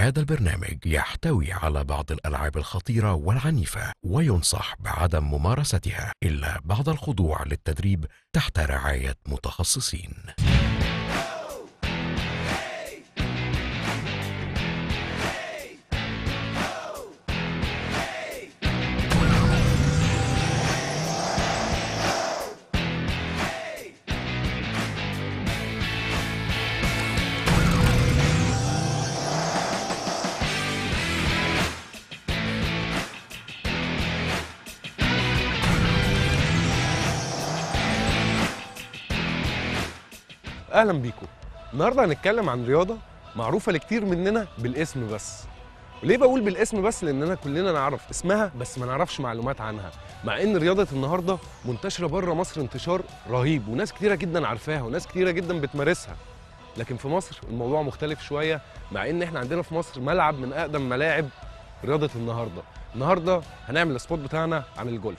هذا البرنامج يحتوي على بعض الألعاب الخطيرة والعنيفة وينصح بعدم ممارستها إلا بعد الخضوع للتدريب تحت رعاية متخصصين اهلا بيكم النهارده هنتكلم عن رياضه معروفه لكتير مننا بالاسم بس وليه بقول بالاسم بس لاننا كلنا نعرف اسمها بس ما نعرفش معلومات عنها مع ان رياضه النهارده منتشره بره مصر انتشار رهيب وناس كتيره جدا عارفاها وناس كتيره جدا بتمارسها لكن في مصر الموضوع مختلف شويه مع ان احنا عندنا في مصر ملعب من اقدم ملاعب رياضه النهارده النهارده هنعمل السبوت بتاعنا عن الجولف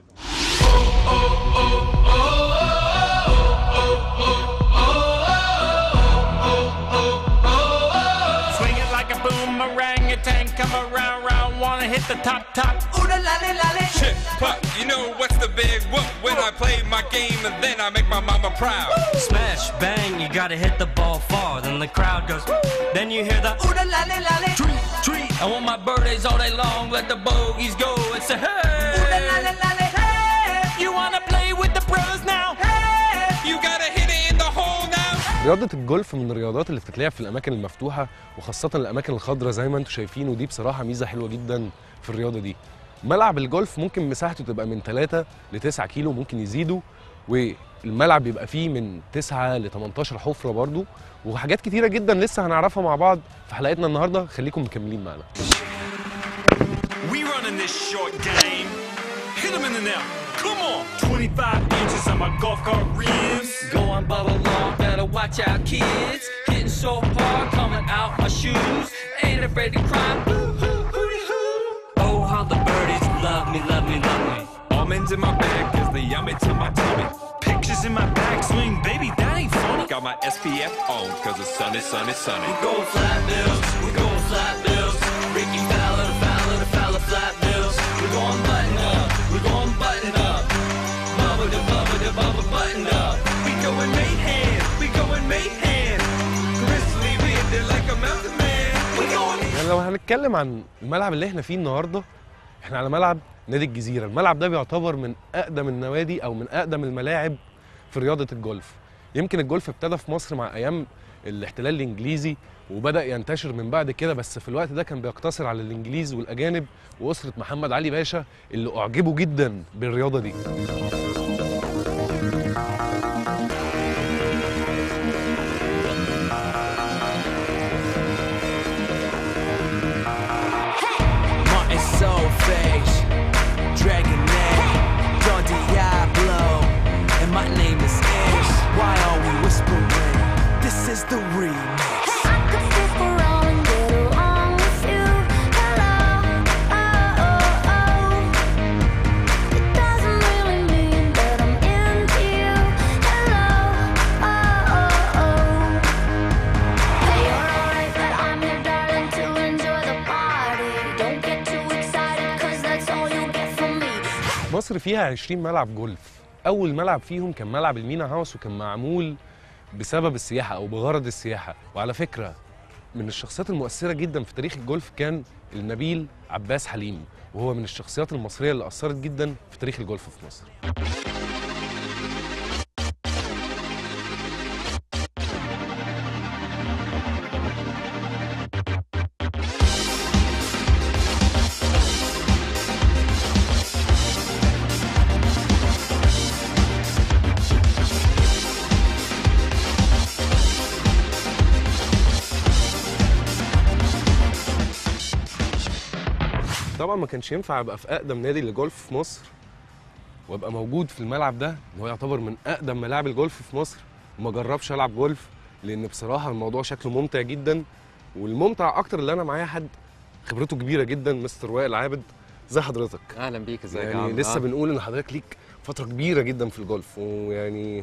Swing it like a boomerang, a tank come around, round, wanna hit the top, top. Ooh la la la la la. Shit, pop, you know what's the big whoop when I play my game and then I make my mama proud. Smash, bang, you gotta hit the ball far. Then the crowd goes, then you hear the ooh la la la la la. Treat, treat. I want my birthdays all day long, let the bogeys go and say, hey. Ooh la la la la la. Hey. You wanna play with the pros now? Hey. You gotta hit it in the hole now. رياضة الجولف من الرياضات اللي بتتلعب في الأماكن المفتوحة وخاصة الأماكن الخضراء زي ما أنتم شايفين ودي بصراحة ميزة حلوة جدا في الرياضة دي. ملعب الجولف ممكن مساحته تبقى من 3 ل 9 كيلو ممكن يزيدوا والملعب بيبقى فيه من 9 ل 18 حفرة برضو وحاجات كتيرة جدا لسه هنعرفها مع بعض في حلقتنا النهاردة خليكم مكملين معنا. We running this short game. Hit him in the nail. Come on. 25 inches on my golf cart rims. Go on, bubble along, better watch out, kids. Hitting so hard, coming out my shoes. Ain't afraid to cry. Boo hoo, hooty hoo. Oh, how the birdies love me, love me, love me. Almonds in my bag cause they yummy to my tummy. Pictures in my backswing, baby, that ain't funny. Got my SPF on cause the sun is sunny, sunny. We go flat bills, we go flat bills. Ricky Fowler, Fowler, Fowler, flat bills. We going button up, we going button up. Bubba da bubba da bubba button up. We going mate hand, we going mate hand. Grizzly beard, they're like a mountain man. We going يعني لو هنتكلم عن الملعب اللي احنا فيه النهارده احنا على ملعب نادي الجزيره الملعب ده بيعتبر من اقدم النوادي او من اقدم الملاعب في رياضه الجولف يمكن الجولف ابتدى في مصر مع ايام الاحتلال الانجليزي وبدا ينتشر من بعد كده بس في الوقت ده كان بيقتصر على الانجليز والاجانب واسره محمد علي باشا اللي اعجبوا جدا بالرياضه دي Martin Soulface, Dragon Name, Don Diablo, and my name is Ish. Why are we whispering? This is the remix. I could stick around and get along with you. Hello, oh, oh, oh. It doesn't really mean that I'm into you. Hello, oh, oh, oh. Hey, you're alright, but I'm your darling to enjoy the party. Don't get too excited, cause that's all you'll get from me. مصر فيها 20 ملعب جولف اول ملعب فيهم كان ملعب المينا هاوس وكان معمول بسبب السياحه او بغرض السياحه وعلى فكره من الشخصيات المؤثره جدا في تاريخ الجولف كان النبيل عباس حليم وهو من الشخصيات المصريه اللي اثرت جدا في تاريخ الجولف في مصر طبعا ما كانش ينفع ابقى في اقدم نادي للجولف في مصر وابقى موجود في الملعب ده اللي هو يعتبر من اقدم ملاعب الجولف في مصر وما جربش العب جولف لان بصراحه الموضوع شكله ممتع جدا والممتع اكتر اللي انا معايا حد خبرته كبيره جدا مستر وائل عابد زي حضرتك اهلا بيك ازيك يا يعني عم لسه آه. بنقول ان حضرتك ليك فتره كبيره جدا في الجولف ويعني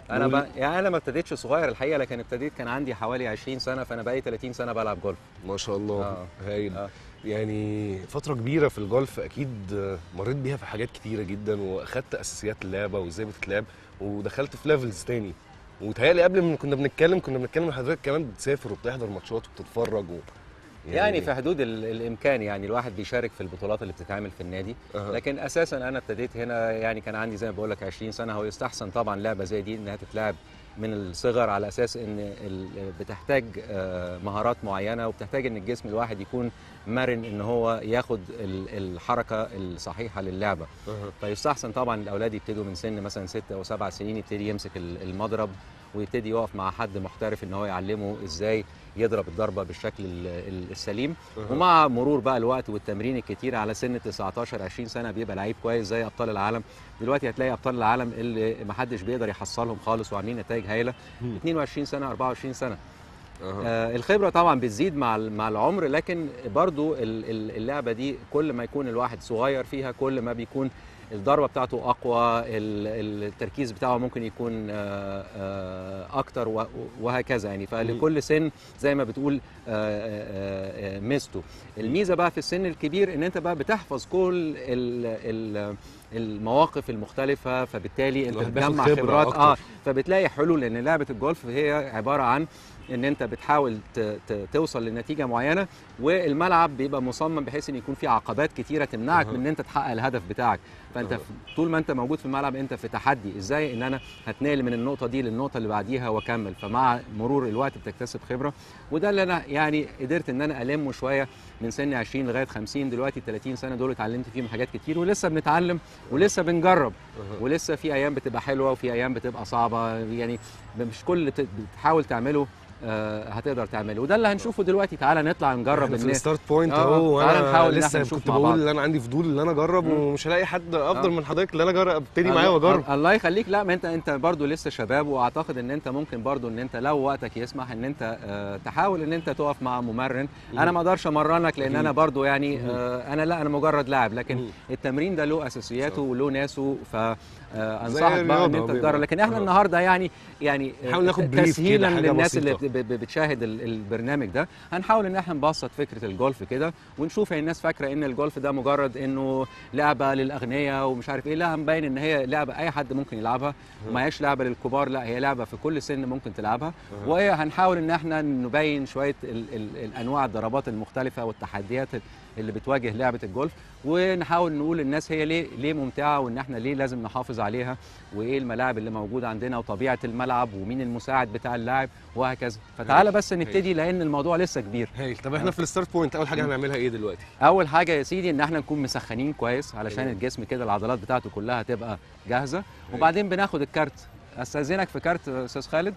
انا وال- ب... يعني انا ما ابتديتش صغير الحقيقه لكن ابتديت كان عندي حوالي 20 سنه فانا بقالي 30 سنه بلعب جولف ما شاء الله آه. هايل آه. يعني فترة كبيرة في الجولف أكيد آه، مريت بيها في حاجات كتيرة جدا وأخدت أساسيات اللعبة وإزاي بتتلعب ودخلت في ليفلز تاني وتهيألي قبل ما كنا بنتكلم كنا بنتكلم مع حضرتك كمان بتسافر وبتحضر ماتشات وبتتفرج و... يعني في حدود ال... الامكان يعني الواحد بيشارك في البطولات اللي بتتعمل في النادي أها. لكن اساسا انا ابتديت هنا يعني كان عندي زي ما بقول لك 20 سنه هو يستحسن طبعا لعبه زي دي انها تتلعب من الصغر على اساس ان ال- بتحتاج آه، مهارات معينه وبتحتاج ان الجسم الواحد يكون مرن ان هو ياخد ال- الحركه الصحيحه للعبه أها. فيستحسن طبعا الاولاد يبتدوا من سن مثلا ستة او سبع سنين يبتدي يمسك ال- المضرب ويبتدي يقف مع حد محترف ان هو يعلمه ازاي يضرب الضربه بالشكل ال- ال- السليم أها. ومع مرور بقى الوقت والتمرين الكتير على سن 19 20 سنه بيبقى لعيب كويس زي ابطال العالم دلوقتي هتلاقي ابطال العالم اللي محدش بيقدر يحصلهم خالص وعاملين نتائج هايله 22 سنه 24 سنه أها. آه الخبره طبعا بتزيد مع ال- مع العمر لكن برضو ال- ال- اللعبه دي كل ما يكون الواحد صغير فيها كل ما بيكون الضربه بتاعته اقوى ال- التركيز بتاعه ممكن يكون آه، آه، اكتر و- وهكذا يعني فلكل سن زي ما بتقول آه، آه، آه، ميزته الميزه بقى في السن الكبير ان انت بقى بتحفظ كل ال- ال- المواقف المختلفه فبالتالي انت الواحد بياخد بتجمع خبرة خبرات أكتر. اه فبتلاقي حلول لان لعبه الجولف هي عباره عن ان انت بتحاول ت- ت- توصل لنتيجه معينه والملعب بيبقى مصمم بحيث ان يكون في عقبات كتيره تمنعك من ان انت تحقق الهدف بتاعك فانت في- طول ما انت موجود في الملعب انت في تحدي ازاي ان انا هتنقل من النقطه دي للنقطه اللي بعديها واكمل فمع مرور الوقت بتكتسب خبره وده اللي انا يعني قدرت ان انا المه شويه من سن 20 لغايه 50 دلوقتي 30 سنه دول اتعلمت فيهم حاجات كتير ولسه بنتعلم ولسه بنجرب ولسه في ايام بتبقى حلوه وفي ايام بتبقى صعبه يعني مش كل اللي ت- بتحاول تعمله آه، هتقدر تعمله وده اللي هنشوفه دلوقتي تعالى نطلع نجرب احنا في الناس الستارت بوينت آه، اهو تعالى وانا نحاول إن لسه إحنا نشوف كنت مع بقول بعض. ان انا عندي فضول ان انا اجرب مم. ومش هلاقي حد افضل آه. من حضرتك اللي انا اجرب ابتدي معاه الله- واجرب الله يخليك لا ما انت انت برضه لسه شباب واعتقد ان انت ممكن برضه ان انت لو وقتك يسمح ان انت آه، تحاول ان انت تقف مع ممرن انا ما اقدرش امرنك لان انا برضه يعني آه، انا لا انا مجرد لاعب لكن مم. التمرين ده له اساسياته وله ناسه فانصحك زي بقى ان الرياضة انت بيبقى. تجرب لكن احنا آه. النهارده يعني يعني آه، نحاول ناخد بريف تسهيلا كده، حاجة للناس اللي بسيطة. ب- ب- بتشاهد ال- البرنامج ده هنحاول ان احنا نبسط فكره الجولف كده ونشوف يعني الناس فاكره ان الجولف ده مجرد انه لعبه للاغنياء ومش عارف ايه لا هنبين ان هي لعبه اي حد ممكن يلعبها وما هيش لعبه للكبار لا هي لعبه في كل سن ممكن تلعبها وهنحاول ان احنا نبين شويه ال ال الانواع الضربات المختلفه والتحديات اللي بتواجه لعبه الجولف ونحاول نقول للناس هي ليه ليه ممتعه وان احنا ليه لازم نحافظ عليها وايه الملاعب اللي موجوده عندنا وطبيعه الملعب ومين المساعد بتاع اللاعب وهكذا فتعالى بس نبتدي لان الموضوع لسه كبير هايل طب احنا في الستارت بوينت اول حاجه هنعملها ايه دلوقتي اول حاجه يا سيدي ان احنا نكون مسخنين كويس علشان تمام. الجسم كده العضلات بتاعته كلها تبقى جاهزه وبعدين بناخد الكارت استاذنك في كارت يا استاذ خالد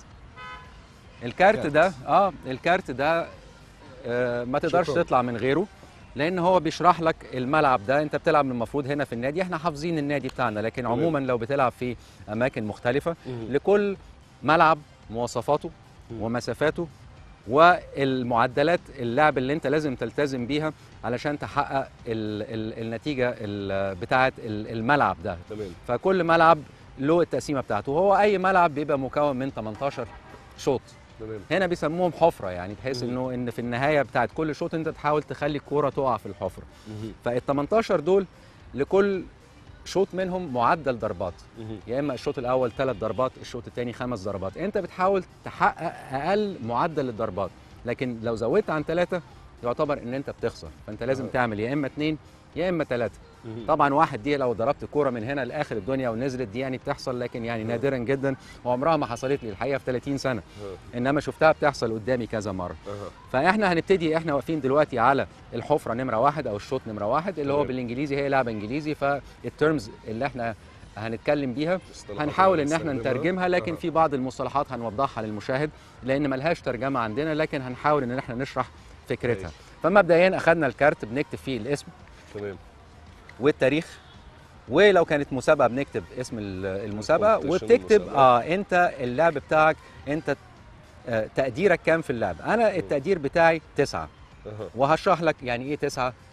الكارت كارت. ده اه الكارت ده آه ما تقدرش شكراً. تطلع من غيره لان هو بيشرح لك الملعب ده انت بتلعب المفروض هنا في النادي احنا حافظين النادي بتاعنا لكن تمام. عموما لو بتلعب في اماكن مختلفه مم. لكل ملعب مواصفاته ومسافاته والمعدلات اللعب اللي انت لازم تلتزم بيها علشان تحقق ال ال النتيجه ال بتاعه ال- الملعب ده تمام فكل ملعب له التقسيمه بتاعته هو اي ملعب بيبقى مكون من 18 شوط تمام هنا بيسموهم حفره يعني بحيث مم. انه ان في النهايه بتاعت كل شوط انت تحاول تخلي الكوره تقع في الحفره مهم. فال 18 دول لكل شوط منهم معدل ضربات مهم. يا اما الشوط الاول ثلاث ضربات الشوط الثاني خمس ضربات انت بتحاول تحقق اقل معدل للضربات لكن لو زودت عن ثلاثه يعتبر ان انت بتخسر فانت لازم آه. تعمل يا اما اثنين يا اما ثلاثه مهم. طبعا واحد دي لو ضربت كوره من هنا لاخر الدنيا ونزلت دي يعني بتحصل لكن يعني نادرا جدا وعمرها ما حصلت لي الحقيقه في 30 سنه آه. انما شفتها بتحصل قدامي كذا مره أها. فاحنا هنبتدي احنا واقفين دلوقتي على الحفره نمره واحد او الشوط نمره واحد اللي هو تمام. بالانجليزي هي لعبه انجليزي فالترمز اللي احنا هنتكلم بيها اصطلاحات هنحاول ان اللي احنا هنستخدمها. نترجمها لكن أها. في بعض المصطلحات هنوضحها للمشاهد لان ملهاش ترجمه عندنا لكن هنحاول ان احنا نشرح فكرتها ماشي. فمبدئيا اخذنا الكارت بنكتب فيه الاسم تمام والتاريخ ولو كانت مسابقه بنكتب اسم ال- المسابقه competition وبتكتب المسابقة. اه انت اللعب بتاعك انت آه تقديرك كام في اللعب انا التقدير بتاعي تسعة أها. وهشرح لك يعني ايه تسعة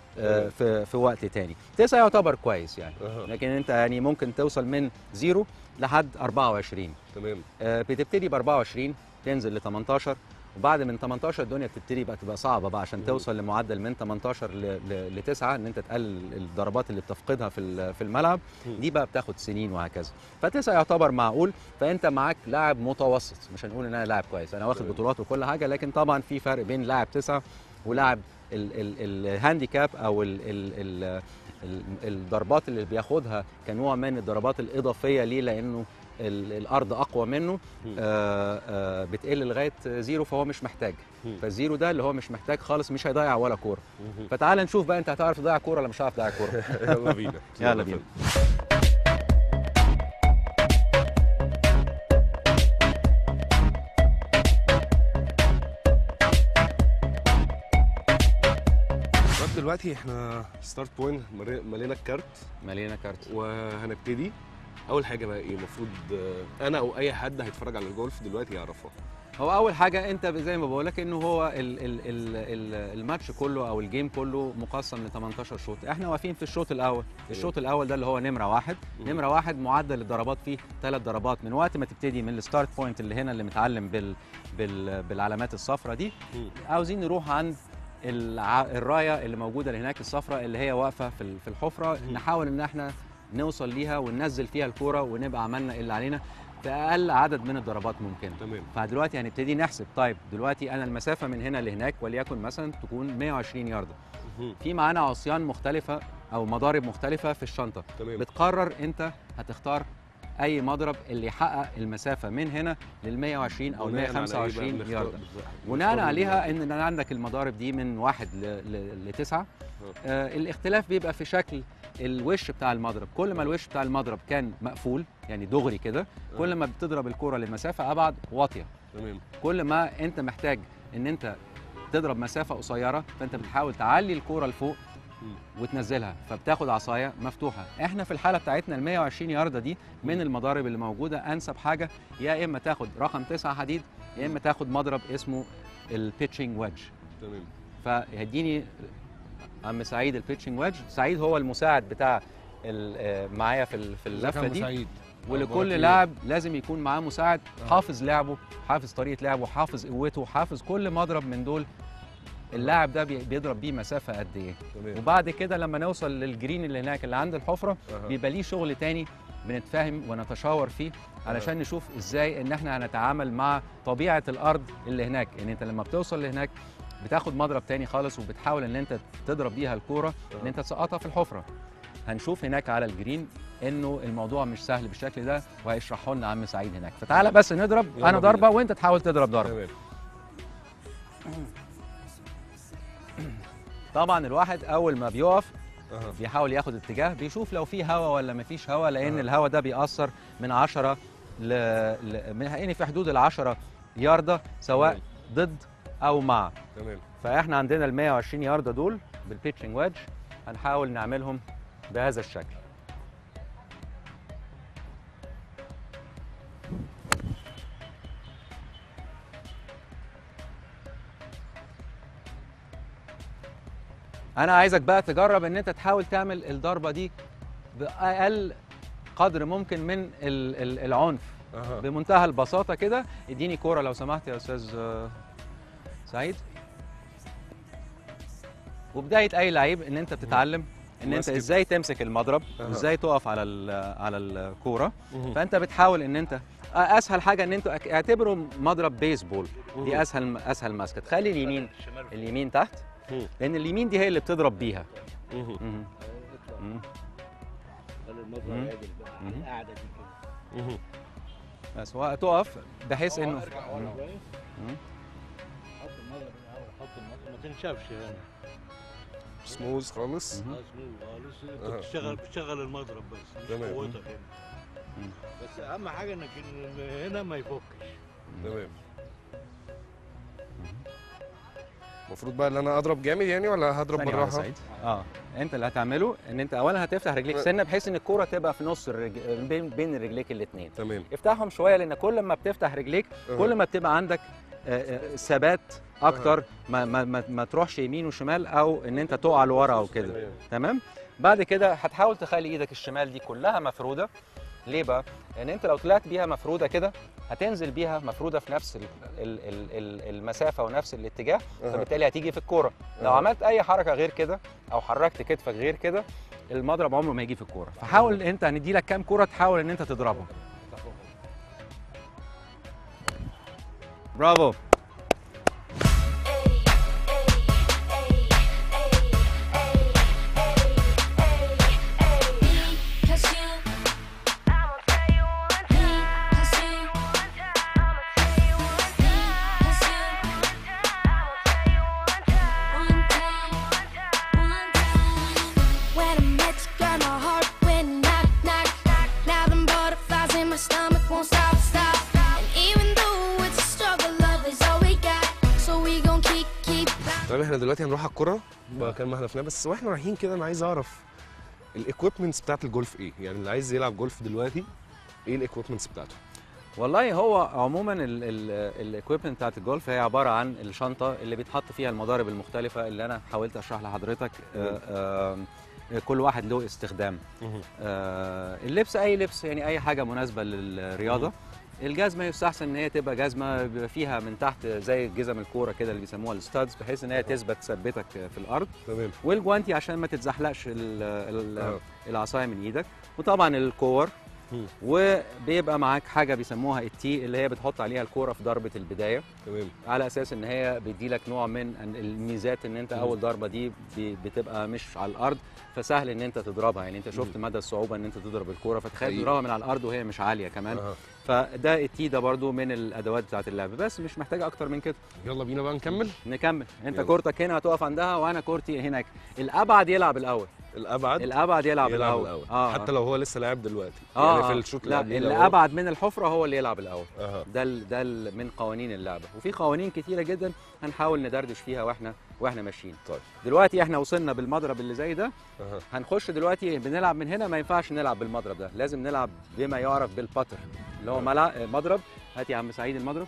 آه، في في وقت تاني تسعة يعتبر كويس يعني أها. لكن انت يعني ممكن توصل من زيرو لحد 24 تمام آه، بتبتدي ب 24 تنزل ل 18 وبعد من 18 الدنيا بتبتدي بقى تبقى صعبه بقى عشان توصل لمعدل من 18 ل 9 ان انت تقلل الضربات اللي بتفقدها في ال- في الملعب دي بقى بتاخد سنين وهكذا فتسعة يعتبر معقول فانت معاك لاعب متوسط مش هنقول ان انا لاعب كويس انا واخد بطولات وكل حاجه لكن طبعا في فرق بين لاعب تسعة ولاعب ال- ال- الهانديكاب او ال ال ال ال- الضربات اللي بياخدها كنوع من الضربات الاضافيه ليه لانه ال- الارض اقوى منه آه آه بتقل لغايه زيرو فهو مش محتاج فالزيرو ده اللي هو مش محتاج خالص مش هيضيع ولا كوره فتعال نشوف بقى انت هتعرف تضيع كوره ولا مش هتعرف تضيع كوره يلا بينا يلا بينا طب دلوقتي احنا ستارت بوينت ملينا الكارت ملينا كارت وهنبتدي اول حاجه بقى ايه المفروض آه، انا او اي حد هيتفرج على الجولف دلوقتي يعرفها هو اول حاجه انت زي ما بقول لك انه هو ال ال ال ال الماتش كله او الجيم كله مقسم ل 18 شوط احنا واقفين في الشوط الاول الشوط الاول ده اللي هو نمره واحد نمره واحد معدل الضربات فيه ثلاث ضربات من وقت ما تبتدي من الستارت بوينت اللي هنا اللي متعلم بال بال بالعلامات الصفراء دي عاوزين نروح عند الع... الرايه اللي موجوده اللي هناك الصفراء اللي هي واقفه في ال- في الحفره نحاول ان احنا نوصل ليها وننزل فيها الكوره ونبقى عملنا اللي علينا في اقل عدد من الضربات ممكنه تمام فدلوقتي هنبتدي نحسب طيب دلوقتي انا المسافه من هنا لهناك وليكن مثلا تكون 120 ياردة في معانا عصيان مختلفه او مضارب مختلفه في الشنطه تمام. بتقرر انت هتختار اي مضرب اللي يحقق المسافه من هنا لل 120 او ال بناء على إيه بقى 125 بنختار- ياردة بالظبط. بناء بنختار عليها ان أنا عندك المضارب دي من واحد ل- ل- لتسعه آه الاختلاف بيبقى في شكل الوش بتاع المضرب كل ما الوش بتاع المضرب كان مقفول يعني دغري كده كل ما بتضرب الكوره لمسافه ابعد واطيه تمام كل ما انت محتاج ان انت تضرب مسافه قصيره فانت بتحاول تعلي الكوره لفوق وتنزلها فبتاخد عصايه مفتوحه احنا في الحاله بتاعتنا ال 120 يارده دي من المضارب اللي موجوده انسب حاجه يا اما تاخد رقم 9 حديد يا اما تاخد مضرب اسمه البيتشنج ويدج تمام فهديني عم سعيد البيتشنج ويدج سعيد هو المساعد بتاع ال- آه، معايا في ال- في اللفه دي سعيد ولكل أخبارك لاعب لازم يكون معاه مساعد حافظ لعبه حافظ طريقه لعبه حافظ قوته حافظ كل مضرب من دول اللاعب ده بي- بيضرب بيه مسافه قد ايه تمام وبعد كده لما نوصل للجرين اللي هناك اللي عند الحفره أها. بيبقى ليه شغل تاني بنتفاهم ونتشاور فيه علشان نشوف ازاي ان احنا هنتعامل مع طبيعه الارض اللي هناك ان انت لما بتوصل لهناك بتاخد مضرب تاني خالص وبتحاول ان انت تضرب بيها الكوره ان انت تسقطها في الحفره هنشوف هناك على الجرين انه الموضوع مش سهل بالشكل ده وهيشرحه لنا عم سعيد هناك فتعالى بس نضرب يلا انا بينا. ضربه وانت تحاول تضرب ضربه تمام طبعا الواحد اول ما بيقف أها. بيحاول ياخد اتجاه بيشوف لو في هواء ولا ما فيش هواء لان أها. الهواء ده بيأثر من 10 ل... ل... من يعني في حدود ال 10 ياردة سواء تمام. ضد او مع تمام فاحنا عندنا ال 120 ياردة دول بالبيتشنج ويدج هنحاول نعملهم بهذا الشكل انا عايزك بقى تجرب ان انت تحاول تعمل الضربه دي باقل قدر ممكن من ال- ال- العنف أها. بمنتهى البساطه كده اديني كوره لو سمحت يا استاذ آه، سعيد وبدايه اي لعيب ان انت بتتعلم ان انت ماسك. ازاي تمسك المضرب أها. وازاي تقف على ال- على الكوره مهم. فانت بتحاول ان انت اسهل حاجه ان انتوا أك- اعتبروا مضرب بيسبول مهم. دي اسهل اسهل ماسكه تخلي اليمين اليمين تحت مم. لان اليمين دي هي اللي بتضرب بيها مهم. مهم. مم. مم. مم. مهم. بس هو تقف بحيث انه مم. مم. ما تنشفش هنا سموز خالص مهم. خالص أها. انت بتشتغل بتشغل المضرب بس مش تمام. قوتك هنا مم. بس اهم حاجه انك ال- هنا ما يفكش تمام المفروض بقى ان انا اضرب جامد يعني ولا هضرب ثانية واحدة بالراحه سعيد. اه انت اللي هتعمله ان انت اولا هتفتح رجليك سنه بحيث ان الكوره تبقى في نص الرج... بين بين رجليك الاثنين تمام افتحهم شويه لان كل ما بتفتح رجليك أها. كل ما بتبقى عندك آه، آه، ثبات اكتر ما ما ما, ما تروحش يمين وشمال او ان انت تقع لورا او كده تمام بعد كده هتحاول تخلي ايدك الشمال دي كلها مفروده ليه بقى لان انت لو طلعت بيها مفروده كده هتنزل بيها مفروده في نفس ال ال ال ال المسافه ونفس الاتجاه أها. فبالتالي هتيجي في الكوره لو أها. عملت اي حركه غير كده او حركت كتفك غير كده المضرب عمره ما يجي في الكوره فحاول انت هندي لك كام كوره تحاول ان انت تضربهم برافو Cause you, I'ma tell you one time. Cause you, I'ma tell you one time. Cause you, I'ma tell you one time. One time, one time. When I met you, girl, my heart went knock, knock, knock. Now them butterflies in my stomach won't stop, stop. And even though it's a struggle, love is all we got. So we gon' keep, keep. طيب احنا دلوقتي هنروح على الكوره مكان ما هدفناه بس واحنا رايحين كده انا عايز اعرف الايكويبمنتس بتاعت الجولف ايه يعني اللي عايز يلعب جولف دلوقتي ايه الايكويبمنتس بتاعته والله هو عموما الاكويبمنت بتاعت الجولف هي عباره عن الشنطه اللي بيتحط فيها المضارب المختلفه اللي انا حاولت اشرح لحضرتك آه، آه، كل واحد له استخدام آه، اللبس اي لبس يعني اي حاجه مناسبه للرياضه الجزمه يستحسن ان هي تبقى جزمه بيبقى فيها من تحت زي جزم الكوره كده اللي بيسموها الستادز بحيث ان هي تثبت تثبتك في الارض تمام والجوانتي عشان ما تتزحلقش ال- ال- آه. العصايه من ايدك وطبعا الكور مم. وبيبقى معاك حاجه بيسموها التي اللي هي بتحط عليها الكوره في ضربه البدايه تمام على اساس ان هي بيديلك نوع من أن- الميزات ان انت اول ضربه دي بي- بتبقى مش على الارض فسهل ان انت تضربها يعني انت شفت مدى الصعوبه ان انت تضرب الكوره فتخيل حقيقي. تضربها من على الارض وهي مش عاليه كمان أها. فده التي ده برضو من الادوات بتاعت اللعب بس مش محتاجه اكتر من كده يلا بينا بقى نكمل نكمل انت يلا. كورتك هنا هتقف عندها وانا كورتي هناك الابعد يلعب الاول الابعد الابعد يلعب, يلعب الاول, الاول آه حتى لو هو لسه لاعب دلوقتي آه يعني في آه. الشوط اللي لا قبليه اللي لو هو- ابعد من الحفره هو اللي يلعب الاول أها. ده ال ده ال من قوانين اللعبه وفي قوانين كتيره جدا هنحاول ندردش فيها واحنا واحنا ماشيين طيب دلوقتي احنا وصلنا بالمضرب اللي زي ده أها. هنخش دلوقتي بنلعب من هنا ما ينفعش نلعب بالمضرب ده لازم نلعب بما يعرف بالباتر اللي هو ملعب مضرب هات يا عم سعيد المضرب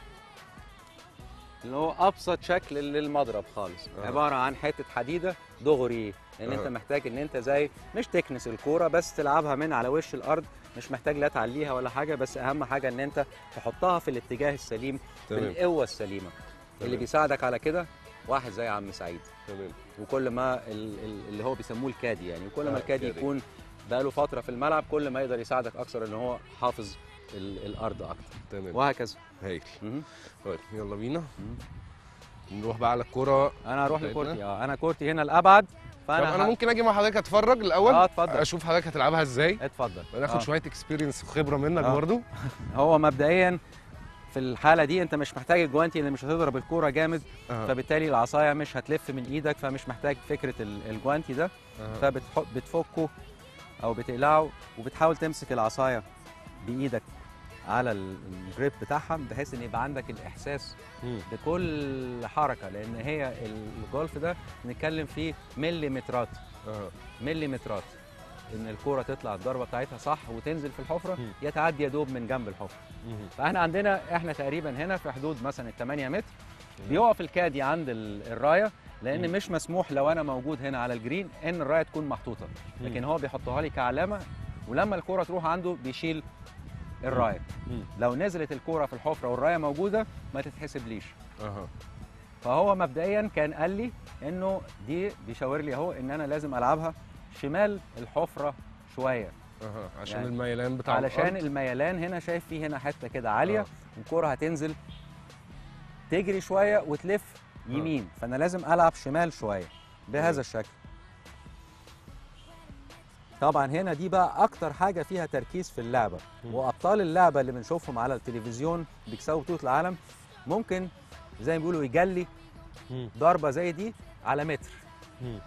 اللي هو ابسط شكل للمضرب خالص أها. عباره عن حته حديده دغري لان انت أها. محتاج ان انت زي مش تكنس الكوره بس تلعبها من على وش الارض مش محتاج لا تعليها ولا حاجه بس اهم حاجه ان انت تحطها في الاتجاه السليم تمام. بالقوه السليمه اللي تمام. بيساعدك على كده واحد زي عم سعيد تمام وكل ما ال- ال- اللي هو بيسموه الكادي يعني كل ما آه، الكادي الكادي. يكون بقاله فتره في الملعب كل ما يقدر يساعدك اكثر ان هو حافظ ال- الارض اكتر تمام وهكذا هايل مهم. طيب يلا بينا نروح بقى على الكوره انا اروح بتاعتنا. لكورتي اه انا كورتي هنا الابعد طب فانا انا ه- ممكن اجي مع حضرتك اتفرج الاول اه اتفضل اشوف حضرتك هتلعبها ازاي اتفضل وناخد آه. شويه اكسبيرينس وخبره منك آه. برضو هو مبدئيا في الحاله دي انت مش محتاج الجوانتي اللي مش هتضرب الكوره جامد أها. فبالتالي العصايه مش هتلف من ايدك فمش محتاج فكره ال- الجوانتي ده أها. فبتفكه او بتقلعه وبتحاول تمسك العصايه بايدك على ال- الجريب بتاعها بحيث ان يبقى عندك الاحساس مم. بكل حركه لان هي الجولف ده بنتكلم فيه مليمترات أها. مليمترات ان الكوره تطلع الضربه بتاعتها صح وتنزل في الحفره مم. يتعدي يا دوب من جنب الحفره مم. فاحنا عندنا احنا تقريبا هنا في حدود مثلا ال 8 متر بيقف الكادي عند ال- الرايه لان مم. مش مسموح لو انا موجود هنا على الجرين ان الرايه تكون محطوطه لكن هو بيحطها لي كعلامه ولما الكوره تروح عنده بيشيل الرايه مم. لو نزلت الكوره في الحفره والرايه موجوده ما تتحسبليش اها فهو مبدئيا كان قال لي انه دي بيشاور لي اهو ان انا لازم العبها شمال الحفره شويه اها عشان يعني الميلان بتاع علشان الأرض. الميلان هنا شايف فيه هنا حته كده عاليه آه. والكوره هتنزل تجري شويه وتلف يمين فانا لازم العب شمال شويه بهذا تمام. الشكل طبعا هنا دي بقى اكتر حاجه فيها تركيز في اللعبه مم. وابطال اللعبه اللي بنشوفهم على التلفزيون بيكسبوا بطوله العالم ممكن زي ما بيقولوا يجلي مم. ضربه زي دي على متر مم.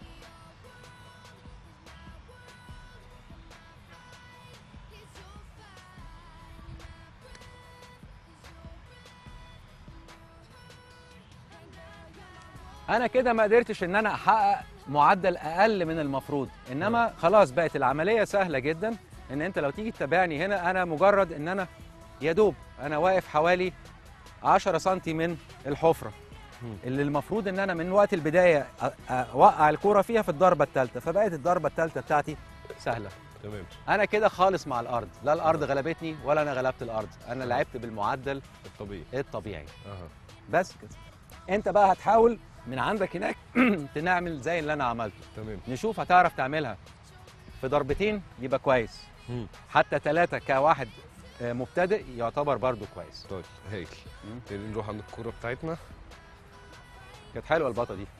انا كده ما قدرتش ان انا احقق معدل اقل من المفروض انما خلاص بقت العمليه سهله جدا ان انت لو تيجي تتابعني هنا انا مجرد ان انا يا دوب انا واقف حوالي 10 سم من الحفره اللي المفروض ان انا من وقت البدايه أ- أ- اوقع الكوره فيها في الضربه الثالثه فبقت الضربه الثالثه بتاعتي سهله تمام انا كده خالص مع الارض لا الارض غلبتني ولا انا غلبت الارض انا لعبت بالمعدل الطبيعي الطبيعي اها بس كده انت بقى هتحاول من عندك هناك تنعمل زي اللي انا عملته تمام نشوف هتعرف تعملها في ضربتين يبقى كويس مم. حتى ثلاثة كواحد آه، مبتدئ يعتبر برضو كويس طيب هايل مم. نبتدي نروح عند الكوره بتاعتنا كانت حلوة البطة دي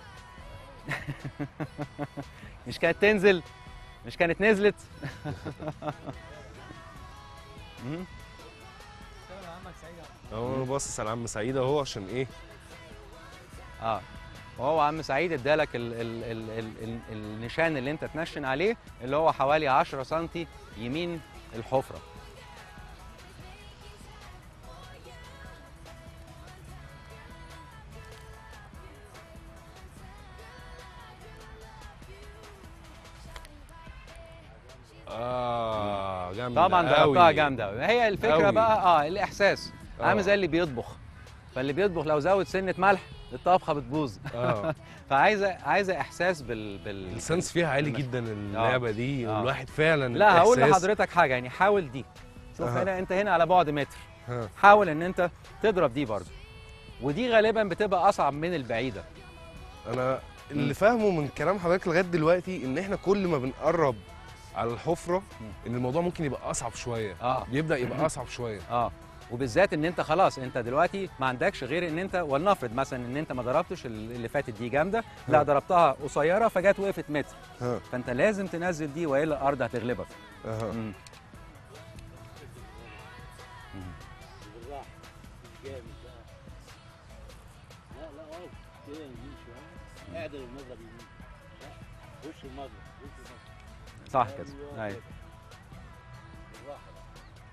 مش كانت تنزل مش كانت نزلت مم. اهو انا باصص على عم سعيد اهو عشان ايه اه وهو عم سعيد ادالك ال ال ال ال ال النشان اللي انت تنشن عليه اللي هو حوالي 10 سم يمين الحفره اه جامده طبعا ضربتها أوي. جامده أوي. هي الفكره أوي. بقى اه الاحساس آه. عامل زي اللي بيطبخ فاللي بيطبخ لو زود سنه ملح الطبخه بتبوظ اه فعايزه عايزه احساس بال بال السنس فيها عالي بالمش- جدا اللعبه دي آه. والواحد فعلا لا هقول الإحساس- لحضرتك حاجه يعني حاول دي شوف أها. هنا انت هنا على بعد متر ها. حاول ان انت تضرب دي برضه ودي غالبا بتبقى اصعب من البعيده انا اللي فاهمه من كلام حضرتك لغايه دلوقتي ان احنا كل ما بنقرب على الحفره ان الموضوع ممكن يبقى اصعب شويه اه بيبدا يبقى اصعب شويه اه وبالذات ان انت خلاص انت دلوقتي ما عندكش غير ان انت ولنفرض مثلا ان انت ما ضربتش ال- اللي فاتت دي جامده لا ها. ضربتها قصيره فجت وقفت متر ها فانت لازم تنزل دي والا الارض هتغلبك اها مم. بالراحه مش جامد بقى لا لا اقف كده يمين شويه اعدل المضرب يمين صح وش المضرب وش المضرب صح كده ايوه بالراحه بقى.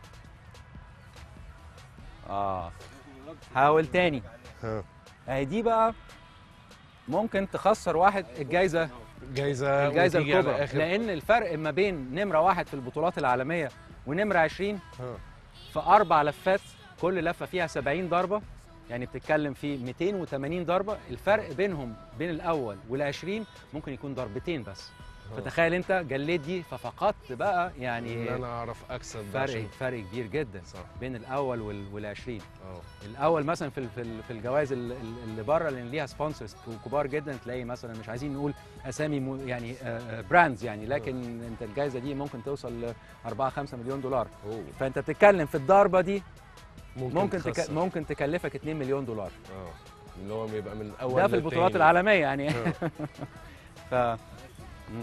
اه حاول تاني ها اهي دي بقى ممكن تخسر واحد الجايزه جايزه الجايزه وتيجي على الكبرى آخر- لان الفرق ما بين نمره واحد في البطولات العالميه ونمره 20 ها في اربع لفات كل لفه فيها 70 ضربه يعني بتتكلم في 280 ضربه الفرق بينهم بين الاول وال20 ممكن يكون ضربتين بس ها. فتخيل انت جليت دي ففقدت بقى ان يعني انا اعرف اكسب فرق عشان- فرق كبير جدا صح بين الاول وال 20 اه الاول مثلا في ال- في ال- في الجوائز ال- ال- اللي بره لان ليها سبونسرز كبار جدا تلاقي مثلا مش عايزين نقول اسامي مو- يعني براندز يعني لكن انت الجائزه دي ممكن توصل ل 4 5 مليون دولار أوه. فانت بتتكلم في الضربه دي ممكن ممكن تك... تخسر. ممكن تكلفك 2 مليون دولار اه اللي هو بيبقى من الاول ده في البطولات للتاني. العالميه يعني آه. ف مم.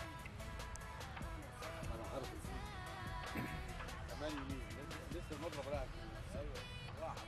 كمان يمين لسه- لسه المضرب رايح ايوه راحه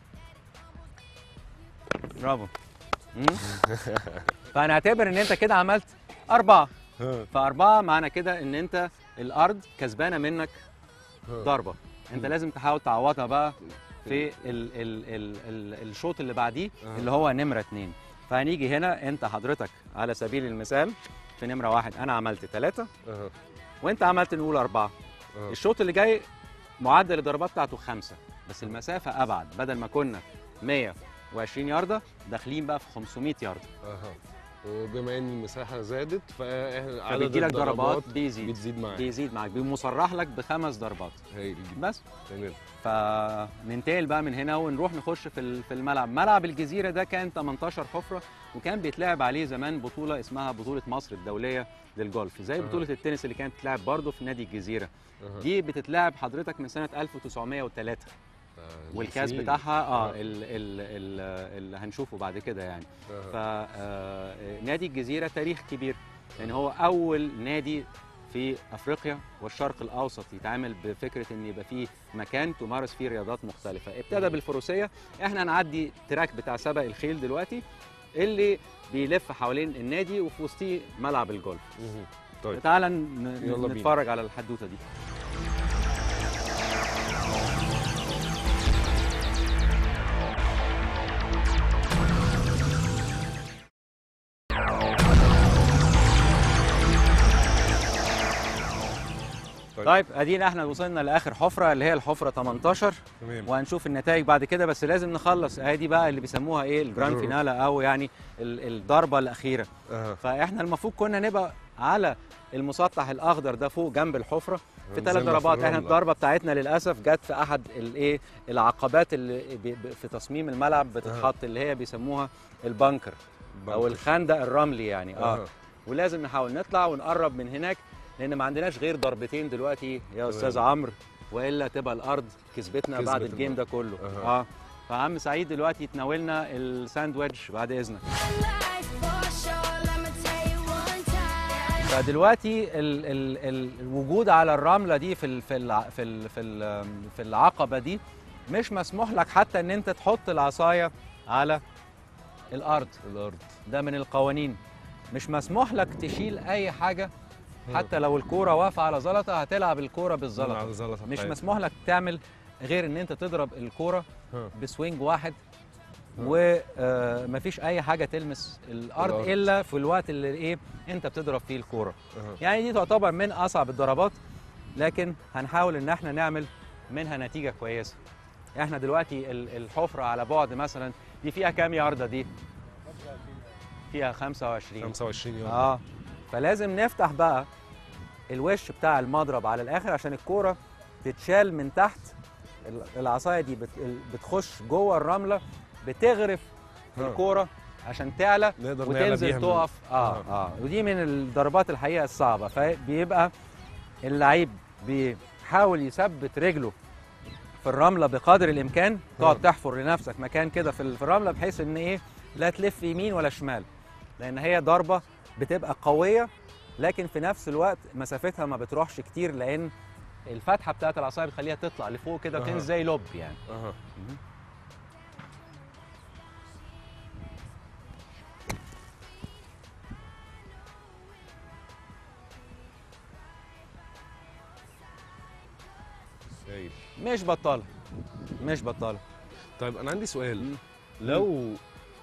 بقى برافو مم. فهنعتبر ان انت كده عملت اربعه ها. فاربعه معنى كده ان انت الارض كسبانه منك ها. ضربه انت لازم تحاول تعوضها بقى في ال ال ال ال الشوط اللي بعديه أها. اللي هو نمره اتنين فهنيجي هنا انت حضرتك على سبيل المثال في نمره واحد انا عملت ثلاثه اها وانت عملت نقول اربعه أها. الشوط اللي جاي معدل الضربات بتاعته خمسه بس المسافه ابعد بدل ما كنا 120 يارده داخلين بقى في 500 يارده اها وبما ان المساحه زادت فاحنا عدد فبيجي لك ضربات الضربات بيزيد بتزيد معاك بيزيد معاك بيمصرح لك بخمس ضربات هايل جدا بس تمام فننتقل بقى من هنا ونروح نخش في ال- في الملعب ملعب الجزيره ده كان 18 حفره وكان بيتلعب عليه زمان بطوله اسمها بطوله مصر الدوليه للجولف زي أها. بطوله التنس اللي كانت بتتلعب برضه في نادي الجزيره أها. دي بتتلعب حضرتك من سنه 1903 آه، والكاس سنين. بتاعها اه آه. ال- ال- ال- اللي هنشوفه بعد كده يعني أها. فنادي الجزيره تاريخ كبير يعني هو اول نادي في افريقيا والشرق الاوسط يتعامل بفكره ان يبقى فيه مكان تمارس فيه رياضات مختلفه ابتدى بالفروسيه احنا هنعدي تراك بتاع سبق الخيل دلوقتي اللي بيلف حوالين النادي وفي وسطيه ملعب الجولف مهم. طيب تعالى ن- يلا بينا. نتفرج على الحدوته دي طيب ادينا احنا وصلنا لاخر حفره اللي هي الحفره 18 تمام وهنشوف النتائج بعد كده بس لازم نخلص ادي بقى اللي بيسموها ايه الجراند الجرو. فينالا او يعني ال- الضربه الاخيره اها فاحنا المفروض كنا نبقى على المسطح الاخضر ده فوق جنب الحفره في نزلنا ثلاث في ضربات احنا الرملة. الضربه بتاعتنا للاسف جت في احد الايه العقبات اللي بي- ب- في تصميم الملعب بتتحط اللي هي بيسموها البنكر او الخندق الرملي يعني اه أها. ولازم نحاول نطلع ونقرب من هناك لان ما عندناش غير ضربتين دلوقتي يا استاذ عمرو والا تبقى الارض كسبتنا بعد كسبت الجيم ده كله أها. اه فعم سعيد دلوقتي يتناولنا الساندويتش بعد اذنك Life for sure, let me tell you one time. فدلوقتي ال ال ال الوجود على الرمله دي في ال في ال في ال في, ال في العقبه دي مش مسموح لك حتى ان انت تحط العصايه على الارض الارض ده من القوانين مش مسموح لك تشيل اي حاجه حتى لو الكوره واقفه على زلطه هتلعب الكوره على بالزلطه الزلطة مش بتاعتنا. مسموح لك تعمل غير ان انت تضرب الكوره ها. بسوينج واحد ومفيش اي حاجه تلمس الارض الأرض. الا في الوقت اللي ايه انت بتضرب فيه الكوره أها. يعني دي تعتبر من اصعب الضربات لكن هنحاول ان احنا نعمل منها نتيجه كويسه احنا دلوقتي ال- الحفره على بعد مثلا دي فيها كام ياردة دي فيها 25 25 يوم اه فلازم نفتح بقى الوش بتاع المضرب على الاخر عشان الكوره تتشال من تحت ال- العصايه دي بت- ال- بتخش جوه الرمله بتغرف ها. الكوره عشان تعلى نقدر نعلى بيها وتنزل من- تقف اه اه ودي من الضربات الحقيقه الصعبه فبيبقى اللعيب بيحاول يثبت رجله في الرمله بقدر الامكان تقعد تحفر لنفسك مكان كده في ال- في الرمله بحيث ان ايه لا تلف يمين ولا شمال لان هي ضربه بتبقى قويه لكن في نفس الوقت مسافتها ما بتروحش كتير لان الفتحه بتاعت العصايه بتخليها تطلع لفوق كده أها. وتنزل زي لوب يعني اها هايل. مش بطاله مش بطاله طيب انا عندي سؤال مم. لو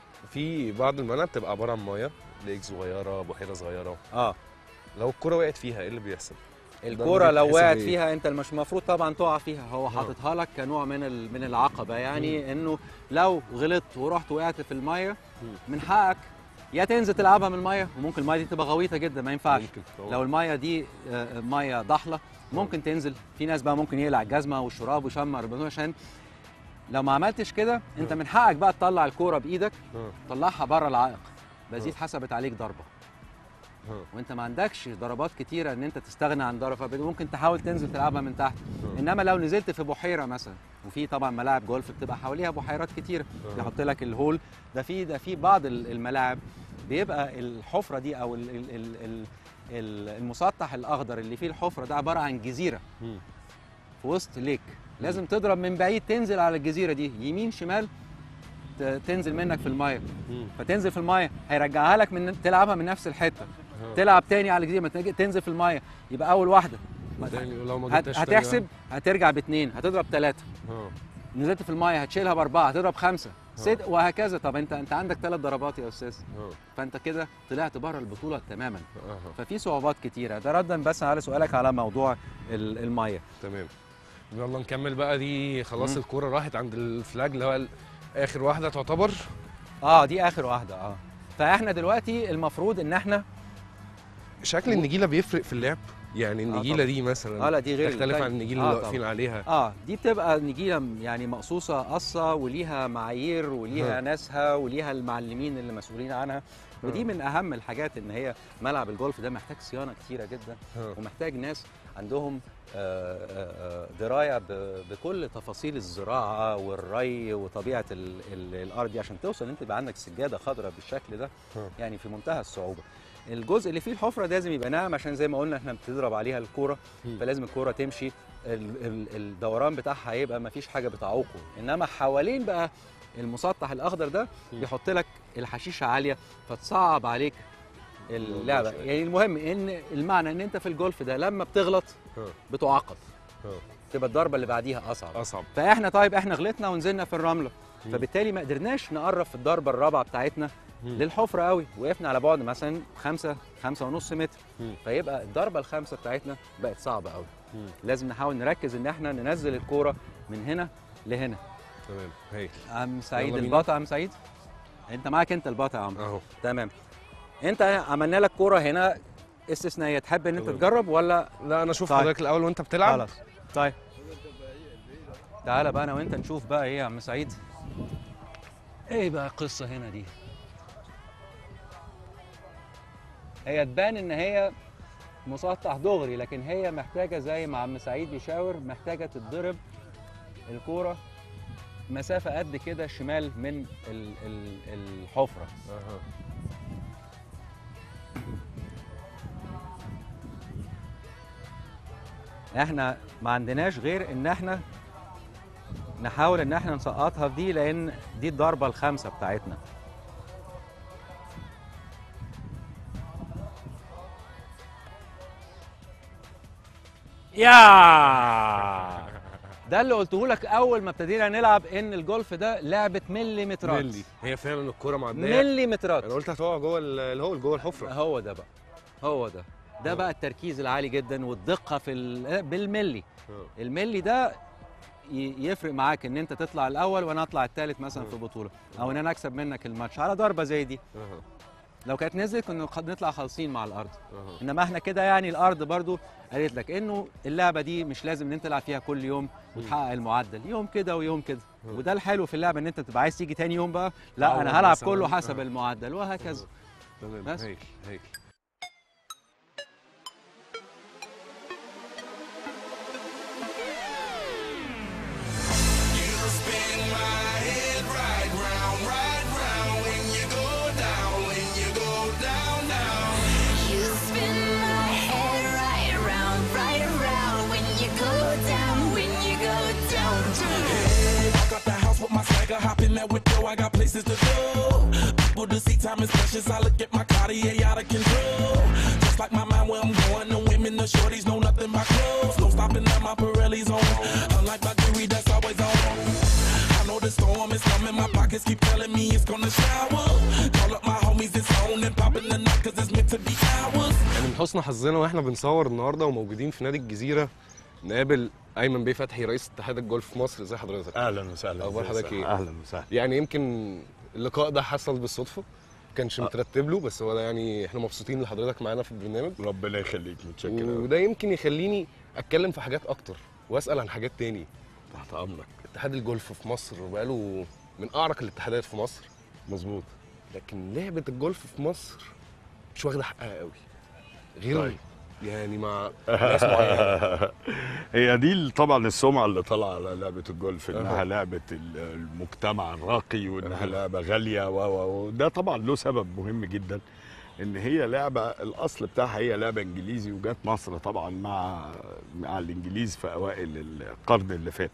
في بعض الملاعب بتبقى عباره عن ميه ليك صغيره بحيره صغيره اه لو الكره وقعت فيها ايه اللي بيحصل؟ الكرة لو بيتحسب وقعت إيه؟ فيها انت مش المفروض طبعا تقع فيها هو حاططها لك كنوع من ال- من العقبة يعني انه لو غلطت ورحت وقعت في المية من حقك يا تنزل تلعبها من المية وممكن المية دي تبقى غويطة جدا ما ينفعش ممكن طبعاً. لو المية دي آه، مية ضحلة ممكن تنزل في ناس بقى ممكن يقلع الجزمة والشراب ويشمر البنطلون عشان لو ما عملتش كده انت من حقك بقى تطلع الكورة بايدك ها. طلعها بره العائق بس دي اتحسبت عليك ضربة ها. وانت ما عندكش ضربات كتيره ان انت تستغنى عن ضربه ممكن تحاول تنزل تلعبها من تحت انما لو نزلت في بحيره مثلا وفي طبعا ملاعب جولف بتبقى حواليها بحيرات كتيره يحط لك الهول ده في ده في بعض ال- الملاعب بيبقى الحفره دي او ال ال ال ال ال- المسطح الاخضر اللي فيه الحفره ده عباره عن جزيره مم. في وسط ليك لازم تضرب من بعيد تنزل على الجزيره دي يمين شمال ت- تنزل منك في الميه مم. فتنزل في الميه هيرجعها لك من تلعبها من نفس الحته تلعب تاني على الجزيره ما تنج- تنزل في الميه يبقى اول واحده تاني ولو ما هت- جبتهاش تاني هتحسب هترجع باثنين هتضرب ثلاثه بقى؟ ها. نزلت في الميه هتشيلها باربعه هتضرب خمسه ست وهكذا طب انت انت عندك ثلاث ضربات يا استاذ ها. فانت كده طلعت بره البطوله تماما اها ففي صعوبات كتيره ده ردا بس على سؤالك على موضوع ال- الميه تمام يلا نكمل بقى دي خلاص مم. الكوره راحت عند الفلاج اللي هو ال- اخر واحده تعتبر اه دي اخر واحده اه فاحنا دلوقتي المفروض ان احنا شكل النجيله بيفرق في اللعب يعني النجيله طبعاً. دي مثلا اه لا دي غير تختلف التانية. عن النجيله آه اللي طبعاً. واقفين عليها اه دي بتبقى نجيله يعني مقصوصه قصه وليها معايير وليها ها. ناسها وليها المعلمين اللي مسؤولين عنها ودي ها. من اهم الحاجات ان هي ملعب الجولف ده محتاج صيانه كتيره جدا ها. ومحتاج ناس عندهم آه، آه، آه، درايه ب- بكل تفاصيل الزراعه والري وطبيعه ال- ال- الارض دي عشان توصل ان انت يبقى عندك سجاده خضراء بالشكل ده ها. يعني في منتهى الصعوبه الجزء اللي فيه الحفره ده لازم يبقى ناعم عشان زي ما قلنا احنا بتضرب عليها الكوره مم. فلازم الكوره تمشي ال- ال- الدوران بتاعها هيبقى ما فيش حاجه بتعوقه انما حوالين بقى المسطح الاخضر ده مم. بيحط لك الحشيشه عاليه فتصعب عليك اللعبه شوية. يعني المهم ان المعنى ان انت في الجولف ده لما بتغلط ها. بتعاقب ها. تبقى الضربه اللي بعديها اصعب اصعب فاحنا طيب احنا غلطنا ونزلنا في الرمله مم. فبالتالي ما قدرناش نقرب في الضربه الرابعه بتاعتنا مم. للحفره قوي وقفنا على بعد مثلا خمسة خمسة ونص متر مم. فيبقى الضربه الخامسه بتاعتنا بقت صعبه قوي لازم نحاول نركز ان احنا ننزل الكوره من هنا لهنا تمام هايل عم سعيد يلا بينا. البطا عم سعيد انت معاك انت البطا يا عم اهو تمام انت عملنا لك كوره هنا استثنائيه تحب ان انت تمام. تجرب ولا لا انا اشوف طيب. حضرتك الاول وانت بتلعب خلاص طيب تعالى بقى انا وانت نشوف بقى ايه يا عم سعيد ايه بقى القصه هنا دي هي تبان ان هي مسطح دغري لكن هي محتاجه زي ما عم سعيد بيشاور محتاجه تتضرب الكوره مسافه قد كده شمال من ال- ال- الحفره اها احنا ما عندناش غير ان احنا نحاول ان احنا نسقطها في دي لان دي الضربه الخامسه بتاعتنا يا ده اللي قلته لك اول ما ابتدينا نلعب ان الجولف ده لعبه مليمترات ملي هي فعلا الكوره معديه مليمترات انا قلت هتقع جوه ال- الهول جوه الحفره هو ده بقى هو ده ده بقى التركيز العالي جدا والدقه في ال- بالملي آه. الملي ده ي- يفرق معاك ان انت تطلع الاول وانا اطلع الثالث مثلا في بطوله او ان انا اكسب منك الماتش على ضربه زي دي اها لو كانت نزلت كنا خد- نطلع خالصين مع الارض اها انما احنا كده يعني الارض برضو قالت لك انه اللعبه دي مش لازم ان انت تلعب فيها كل يوم وتحقق المعدل يوم كده ويوم كده وده الحلو في اللعبه ان انت تبقى عايز تيجي تاني يوم بقى لا تعوض انا هلعب مثلاً. كله حسب آه. المعدل وهكذا تمام بس. هايل هايل You spin my head right around, right around when you go down, when you go down, down. I got the house with my swagger, hopping that window. I got places to go. People to see, time is precious. I look at my Cartier out of control. Just like my mind where I'm going. The women, the shorties know nothing but clothes. No stopping at my Pirelli's on. Unlike my jewelry, that's always on. I know the storm is coming. My pockets keep telling me it's gonna shower. Call up my homies, it's on and popping the night, cause it's meant to be ours. يعني من حسن حظنا واحنا بنصور النهارده وموجودين في نادي الجزيره نقابل ايمن بيه فتحي رئيس اتحاد الجولف في مصر ازي حضرتك اهلا وسهلا أخبار إزي حضرتك الصحة؟ إيه؟ اهلا وسهلا يعني يمكن اللقاء ده حصل بالصدفه ما كانش مترتب له بس هو ده يعني احنا مبسوطين لحضرتك معانا في البرنامج ربنا يخليك متشكر أوي. وده يمكن يخليني اتكلم في حاجات اكتر واسال عن حاجات تاني تحت امرك اتحاد الجولف في مصر بقاله من اعرق الاتحادات في مصر مظبوط لكن لعبه الجولف في مصر مش واخده حقها قوي غير طيب. يعني مع ناس معينه هي دي ال- طبعا السمعه اللي طالعه على لعبه الجولف انها أها. لعبه ال- المجتمع الراقي وانها أها. لعبه غاليه و- و- وده طبعا له سبب مهم جدا ان هي لعبه الاصل بتاعها هي لعبه انجليزي وجات مصر طبعا مع مع الانجليز في اوائل القرن اللي فات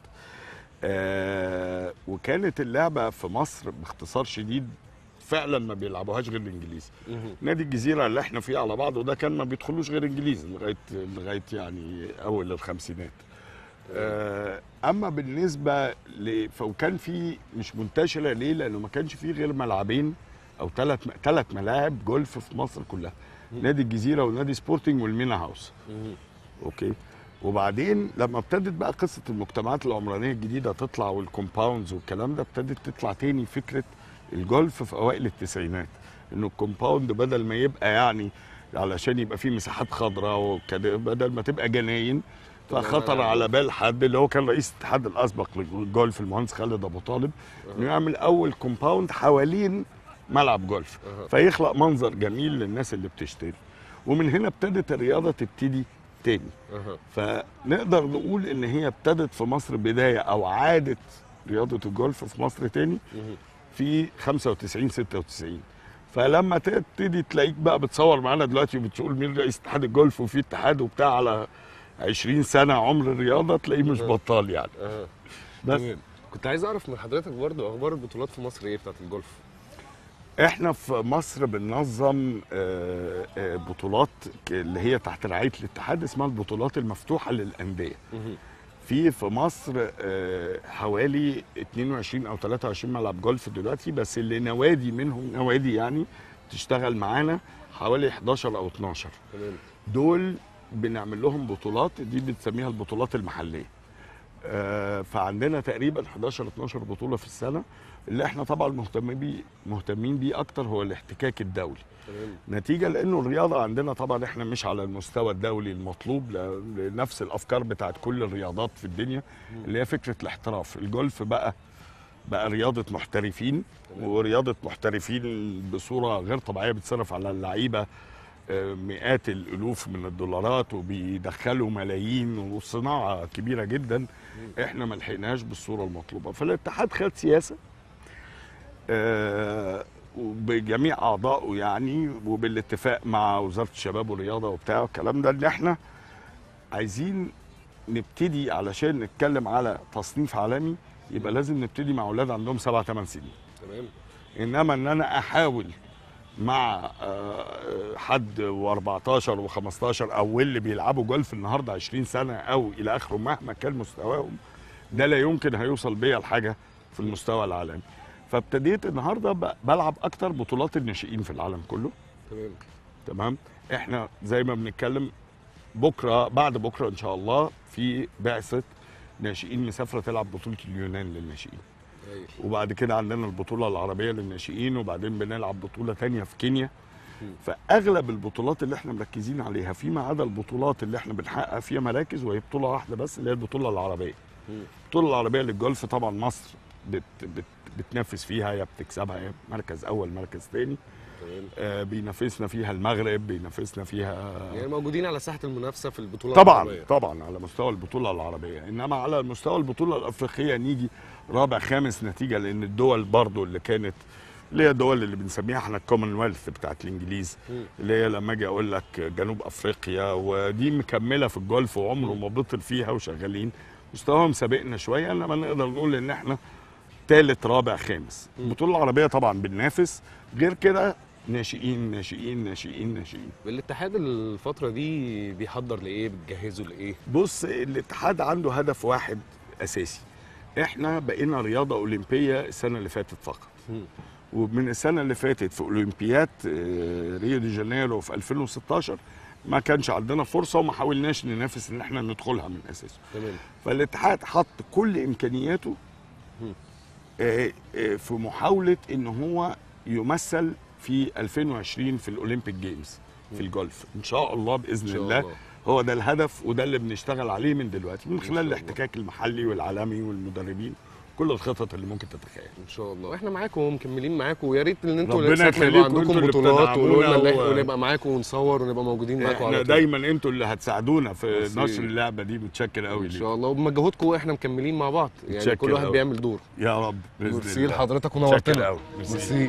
آه وكانت اللعبه في مصر باختصار شديد فعلا ما بيلعبوهاش غير الانجليز مهم. نادي الجزيره اللي احنا فيه على بعضه ده كان ما بيدخلوش غير انجليز لغايه لغايه يعني اول الخمسينات آه، اما بالنسبه ل فوكان في مش منتشره ليه لانه ما كانش فيه غير ملعبين او ثلاث ثلاث ملاعب جولف في مصر كلها نادي الجزيره ونادي سبورتنج والمينا هاوس مهم. اوكي وبعدين لما ابتدت بقى قصه المجتمعات العمرانيه الجديده تطلع والكومباوندز والكلام ده ابتدت تطلع تاني فكره الجولف في اوائل التسعينات انه الكومباوند بدل ما يبقى يعني علشان يبقى فيه مساحات خضراء وكده بدل ما تبقى جناين فخطر على بال حد اللي هو كان رئيس الاتحاد الاسبق للجولف المهندس خالد ابو طالب انه يعمل اول كومباوند حوالين ملعب جولف فيخلق منظر جميل للناس اللي بتشتري ومن هنا ابتدت الرياضه تبتدي تاني أها. فنقدر نقول ان هي ابتدت في مصر بدايه او عادت رياضه الجولف في مصر تاني مهم. في 95 96 فلما تبتدي تلاقيك بقى بتصور معانا دلوقتي وبتقول مين رئيس اتحاد الجولف وفي اتحاد وبتاع على 20 سنه عمر الرياضه تلاقيه مش بطال يعني أها. بس تمام. كنت عايز اعرف من حضرتك برضو اخبار البطولات في مصر ايه بتاعت الجولف احنا في مصر بننظم آه، آه، بطولات ك- اللي هي تحت رعايه الاتحاد اسمها البطولات المفتوحه للانديه مهم. في في مصر آه، حوالي 22 او 23 ملعب جولف دلوقتي بس اللي نوادي منهم نوادي يعني تشتغل معانا حوالي 11 او 12 تمام دول بنعمل لهم بطولات دي بنسميها البطولات المحليه آه، فعندنا تقريبا 11 12 بطوله في السنه اللي احنا طبعا مهتمين بيه مهتمين بيه اكتر هو الاحتكاك الدولي تمام نتيجه لانه الرياضه عندنا طبعا احنا مش على المستوى الدولي المطلوب ل- لنفس الافكار بتاعت كل الرياضات في الدنيا اللي هي فكره الاحتراف الجولف بقى بقى رياضه محترفين ورياضه محترفين بصوره غير طبيعيه بتصرف على اللعيبه آه، مئات الالوف من الدولارات وبيدخلوا ملايين وصناعه كبيره جدا احنا ما لحقناهاش بالصوره المطلوبه فالاتحاد خد سياسه آه، وبجميع اعضائه يعني وبالاتفاق مع وزاره الشباب والرياضه وبتاع الكلام ده ان احنا عايزين نبتدي علشان نتكلم على تصنيف عالمي يبقى لازم نبتدي مع اولاد عندهم سبع ثمان سنين تمام انما ان انا احاول مع آه، حد و14 و15 او اللي بيلعبوا جولف النهارده 20 سنه او الى اخره مهما كان مستواهم ده لا يمكن هيوصل بيا لحاجه في المستوى العالمي فابتديت النهارده ب- بلعب اكتر بطولات الناشئين في العالم كله تمام تمام احنا زي ما بنتكلم بكره بعد بكره ان شاء الله في بعثه ناشئين مسافره تلعب بطوله اليونان للناشئين أيوة. وبعد كده عندنا البطوله العربيه للناشئين وبعدين بنلعب بطوله تانية في كينيا فاغلب البطولات اللي احنا مركزين عليها فيما عدا البطولات اللي احنا بنحقق فيها مراكز وهي بطوله واحده بس اللي هي البطوله العربيه البطوله العربيه للجولف طبعا مصر بت بت بتنافس فيها يا بتكسبها يا مركز اول مركز تاني تمام آه بينافسنا فيها المغرب بينافسنا فيها يعني موجودين على ساحه المنافسه في البطوله طبعا العربية. طبعا على مستوى البطوله العربيه انما على مستوى البطوله الافريقيه نيجي رابع خامس نتيجه لان الدول برضو اللي كانت اللي هي الدول اللي بنسميها احنا الكومنولث بتاعت الانجليز مم. اللي هي لما اجي اقول لك جنوب افريقيا ودي مكمله في الجولف وعمره ما بطل فيها وشغالين مستواهم سابقنا شويه انما نقدر نقول ان احنا ثالث رابع خامس البطوله العربيه طبعا بننافس غير كده ناشئين ناشئين ناشئين ناشئين الاتحاد الفتره دي بيحضر لايه بتجهزوا لايه بص الاتحاد عنده هدف واحد اساسي احنا بقينا رياضه اولمبيه السنه اللي فاتت فقط مم. ومن السنه اللي فاتت في اولمبياد آه، ريو دي جانيرو في 2016 ما كانش عندنا فرصه وما حاولناش ننافس ان احنا ندخلها من اساسه تمام فالاتحاد حط كل امكانياته آه، آه، في محاوله ان هو يمثل في 2020 في الاولمبيك جيمز في الجولف ان شاء الله باذن شاء الله, الله. هو ده الهدف وده اللي بنشتغل عليه من دلوقتي من شاء خلال الله. الاحتكاك المحلي والعالمي والمدربين كل الخطط اللي ممكن تتخيل ان شاء الله واحنا معاكم ومكملين معاكم ويا ريت ان انتوا ربنا ساعة ما يبقى يخليكم، عندكم انتوا اللي بطولات وقولوا لنا بتدعمونا اللي و- احنا ونبقى معاكم ونصور ونبقى موجودين معاكم احنا على طول دايما انتوا اللي هتساعدونا في ميرسي. نشر اللعبه دي متشكر قوي ان ليك شاء الله وبمجهودكم احنا مكملين مع بعض يعني متشكر كل واحد أوي. بيعمل دور يا رب باذن ميرسي الله لحضرتك متشكر ونورتنا قوي ميرسي. ميرسي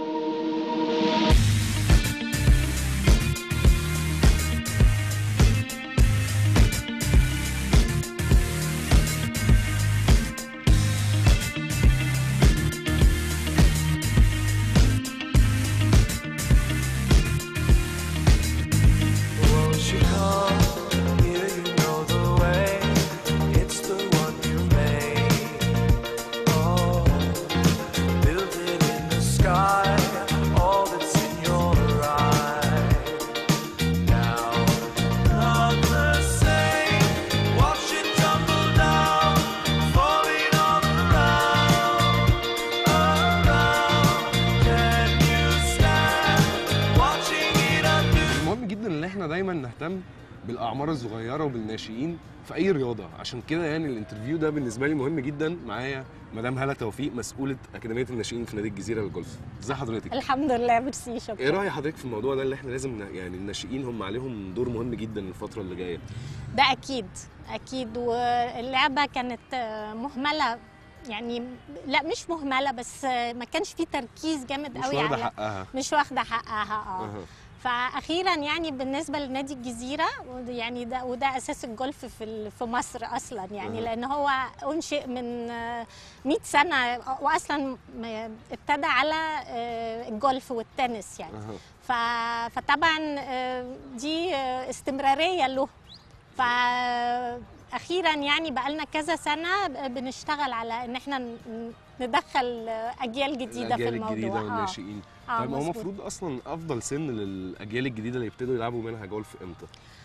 Won't you come? Here you know the way. It's the one you made. Oh, build it in the sky. All that's in your eye. Now, not the same. Watch it tumble down, falling all around, around. Can you stand watching it undo? المهم جدا ان احنا دايما نهتم بالاعمار الصغيره وبالناشئين في اي رياضه عشان كده يعني الانترفيو ده بالنسبه لي مهم جدا معايا مدام هاله توفيق مسؤوله اكاديميه الناشئين في نادي الجزيره للجولف ازي حضرتك الحمد لله ميرسي شكرا ايه راي حضرتك في الموضوع ده اللي احنا لازم ن- يعني الناشئين هم عليهم دور مهم جدا الفتره اللي جايه ده اكيد اكيد واللعبه كانت آه، مهمله يعني لا مش مهمله بس آه، ما كانش في تركيز جامد مش قوي واخده عليها حقها مش واخده حقها اه أها. فاخيرا يعني بالنسبه لنادي الجزيره يعني ده وده اساس الجولف في ال- في مصر اصلا يعني أها. لان هو انشئ من آه، 100 سنه واصلا م- ابتدى على آه، الجولف والتنس يعني ف... فطبعا آه، دي آه، استمراريه له فاخيرا يعني بقالنا كذا سنه بنشتغل على ان احنا ن- ندخل آه، اجيال جديده في الاجيال الموضوع الجديده آه. والناشئين آه، طيب هو مظبوط. المفروض اصلا افضل سن للاجيال الجديده اللي يبتدوا يلعبوا منها جولف امتى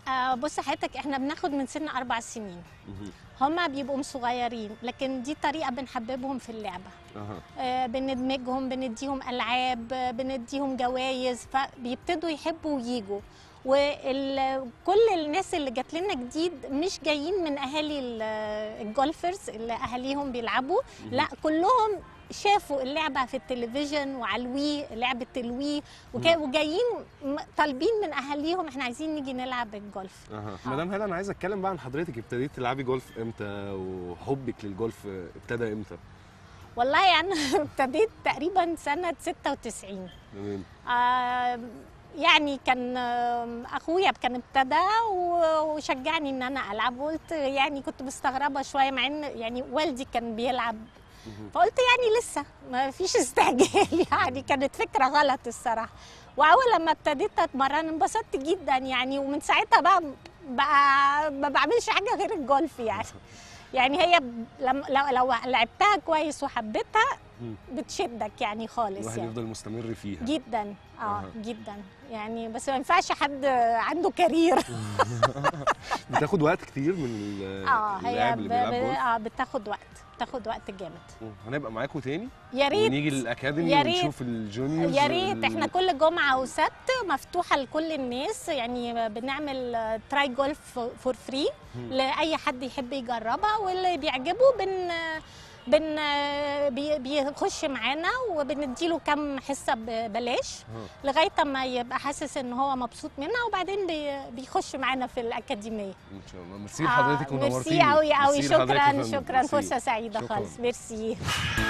آه بص حضرتك احنا بناخد من سن اربع سنين هما بيبقوا صغيرين لكن دي طريقه بنحببهم في اللعبه اها آه، بندمجهم بنديهم العاب آه، بنديهم جوائز فبيبتدوا يحبوا ويجوا وكل الناس اللي جات لنا جديد مش جايين من اهالي ال- الجولفرز اللي اهاليهم بيلعبوا لا كلهم شافوا اللعبه في التلفزيون وعلى الوي لعبه الوي وكا- وجايين م- طالبين من اهاليهم احنا عايزين نيجي نلعب الجولف اها مدام هلا انا عايز اتكلم بقى عن حضرتك ابتديتي تلعبي جولف امتى وحبك للجولف ابتدى امتى والله انا ابتديت تقريبا سنه 96 تمام آه، يعني كان آه، اخويا كان ابتدى و- وشجعني ان انا العب وقلت يعني كنت مستغربه شويه مع ان يعني والدي كان بيلعب فقلت يعني لسه ما فيش استعجال يعني كانت فكره غلط الصراحه واول لما ابتديت اتمرن انبسطت جدا يعني ومن ساعتها بقى بقى ما بعملش حاجه غير الجولف يعني يعني هي ب- لم لو, لو لعبتها كويس وحبيتها بتشدك يعني خالص الواحد يعني يفضل مستمر فيها جدا اه أها. جدا يعني بس ما ينفعش حد عنده كارير بتاخد وقت كتير من ال- اه هي اللاعب ب... اللي ب... بيلعب جولف اه بتاخد وقت بتاخد وقت جامد هنبقى معاكم تاني يا ريت ونيجي للاكاديمي يا ريت. ونشوف الجونيورز يا ريت ال- احنا كل جمعه وسبت مفتوحه لكل الناس يعني بنعمل تراي جولف فور فري مم. لاي حد يحب يجربها واللي بيعجبه بن بن بي- بيخش معانا وبنديله كم حصه ببلاش ها. لغايه ما يبقى حاسس ان هو مبسوط منها وبعدين بي- بيخش معانا في الاكاديميه ان شاء الله ميرسي لحضرتك ونورتيني ميرسي قوي قوي ميرسي لحضرتك يا شكرا فندم. شكرا ميرسي. فرصه سعيده شكراً. خالص ميرسي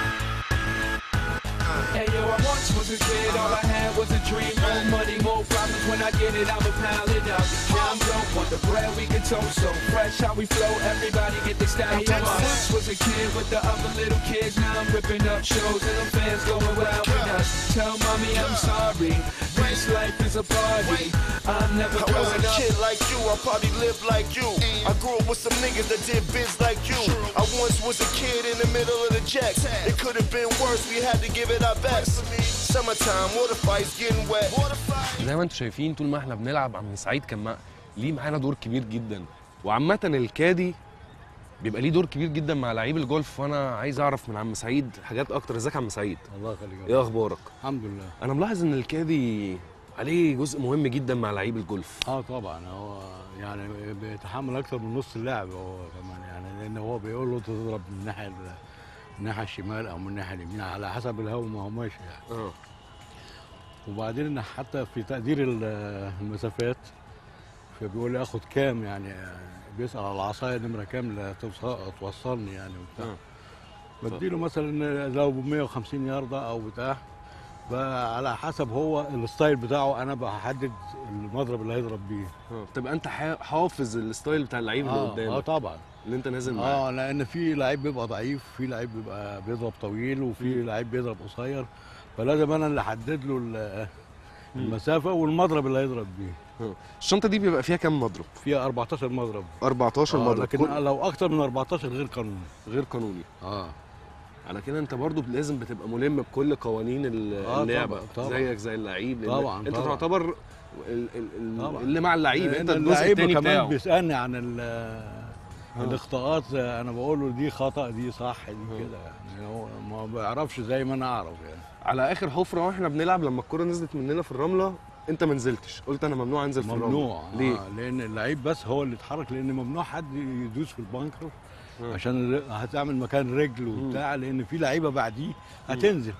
Hey yo, I once was a kid, all I had was a dream. More money, more problems. When I get it, I'ma pile it up. Now I'm broke, want the bread we can toast so fresh. How we flow, everybody get the style. I once was a kid with the other little kids. Now I'm ripping up shows and the fans going wild with us. Tell mommy I'm sorry. This life is a party. I'm never I was a growing up. kid like you, I probably lived like you. I grew up with some niggas that did biz like you. I once was a kid in the middle of the jacks. It could have been worse, we had to give it our best. Summertime, water fights getting wet. زي ما انتم شايفين طول ما احنا بنلعب عم سعيد كان مع... ليه معانا دور كبير جدا وعامة الكادي بيبقى ليه دور كبير جدا مع لعيب الجولف وانا عايز اعرف من عم سعيد حاجات اكتر ازيك يا عم سعيد الله يخليك ايه اخبارك الحمد لله انا ملاحظ ان الكادي عليه جزء مهم جدا مع لعيب الجولف اه طبعا هو يعني بيتحمل اكتر من نص اللعب هو كمان يعني لان هو بيقول له تضرب من الناحيه ال- من الناحيه الشمال او من الناحيه اليمين على حسب الهوا ما هو ماشي يعني اه وبعدين حتى في تقدير ال- المسافات فبيقول لي اخد كام يعني بيسال على العصايه نمره كام لا توصل توصلني يعني وبتاع بديله مثلا لو ب 150 ياردة او بتاع بقى على حسب هو الستايل بتاعه انا بحدد المضرب اللي هيضرب بيه اه تبقى انت حا- حافظ الستايل بتاع اللعيب اللي آه، قدامك اه طبعا اللي انت نازل معاه اه لان في لعيب بيبقى ضعيف في لعيب بيبقى بيضرب طويل وفي لعيب بيضرب قصير فلازم انا اللي احدد له ال- المسافه والمضرب اللي هيضرب بيه الشنطه دي بيبقى فيها كام مضرب فيها 14 مضرب 14 آه مضرب لكن كل- لو اكتر من 14 غير قانوني غير قانوني اه على كده انت برضو لازم بتبقى ملم بكل قوانين ال- آه، اللعبه طبعا، طبعا. زيك زي اللعيب لأن طبعا، انت طبعا. تعتبر ال ال ال طبعا. اللي مع اللعيب انت لأن الجزء اللعيب الثاني كمان بتاعه بيسالني عن ال- الاخطاءات انا بقول له دي خطا دي صح دي كده يعني هو ما بيعرفش زي ما انا اعرف يعني على اخر حفره واحنا بنلعب لما الكره نزلت مننا في الرمله انت ما نزلتش قلت انا ممنوع انزل في الرمله ممنوع ليه آه لان اللعيب بس هو اللي يتحرك لان ممنوع حد يدوس في البنكر عشان ر- هتعمل مكان رجل وبتاع لان في لعيبه بعديه هتنزل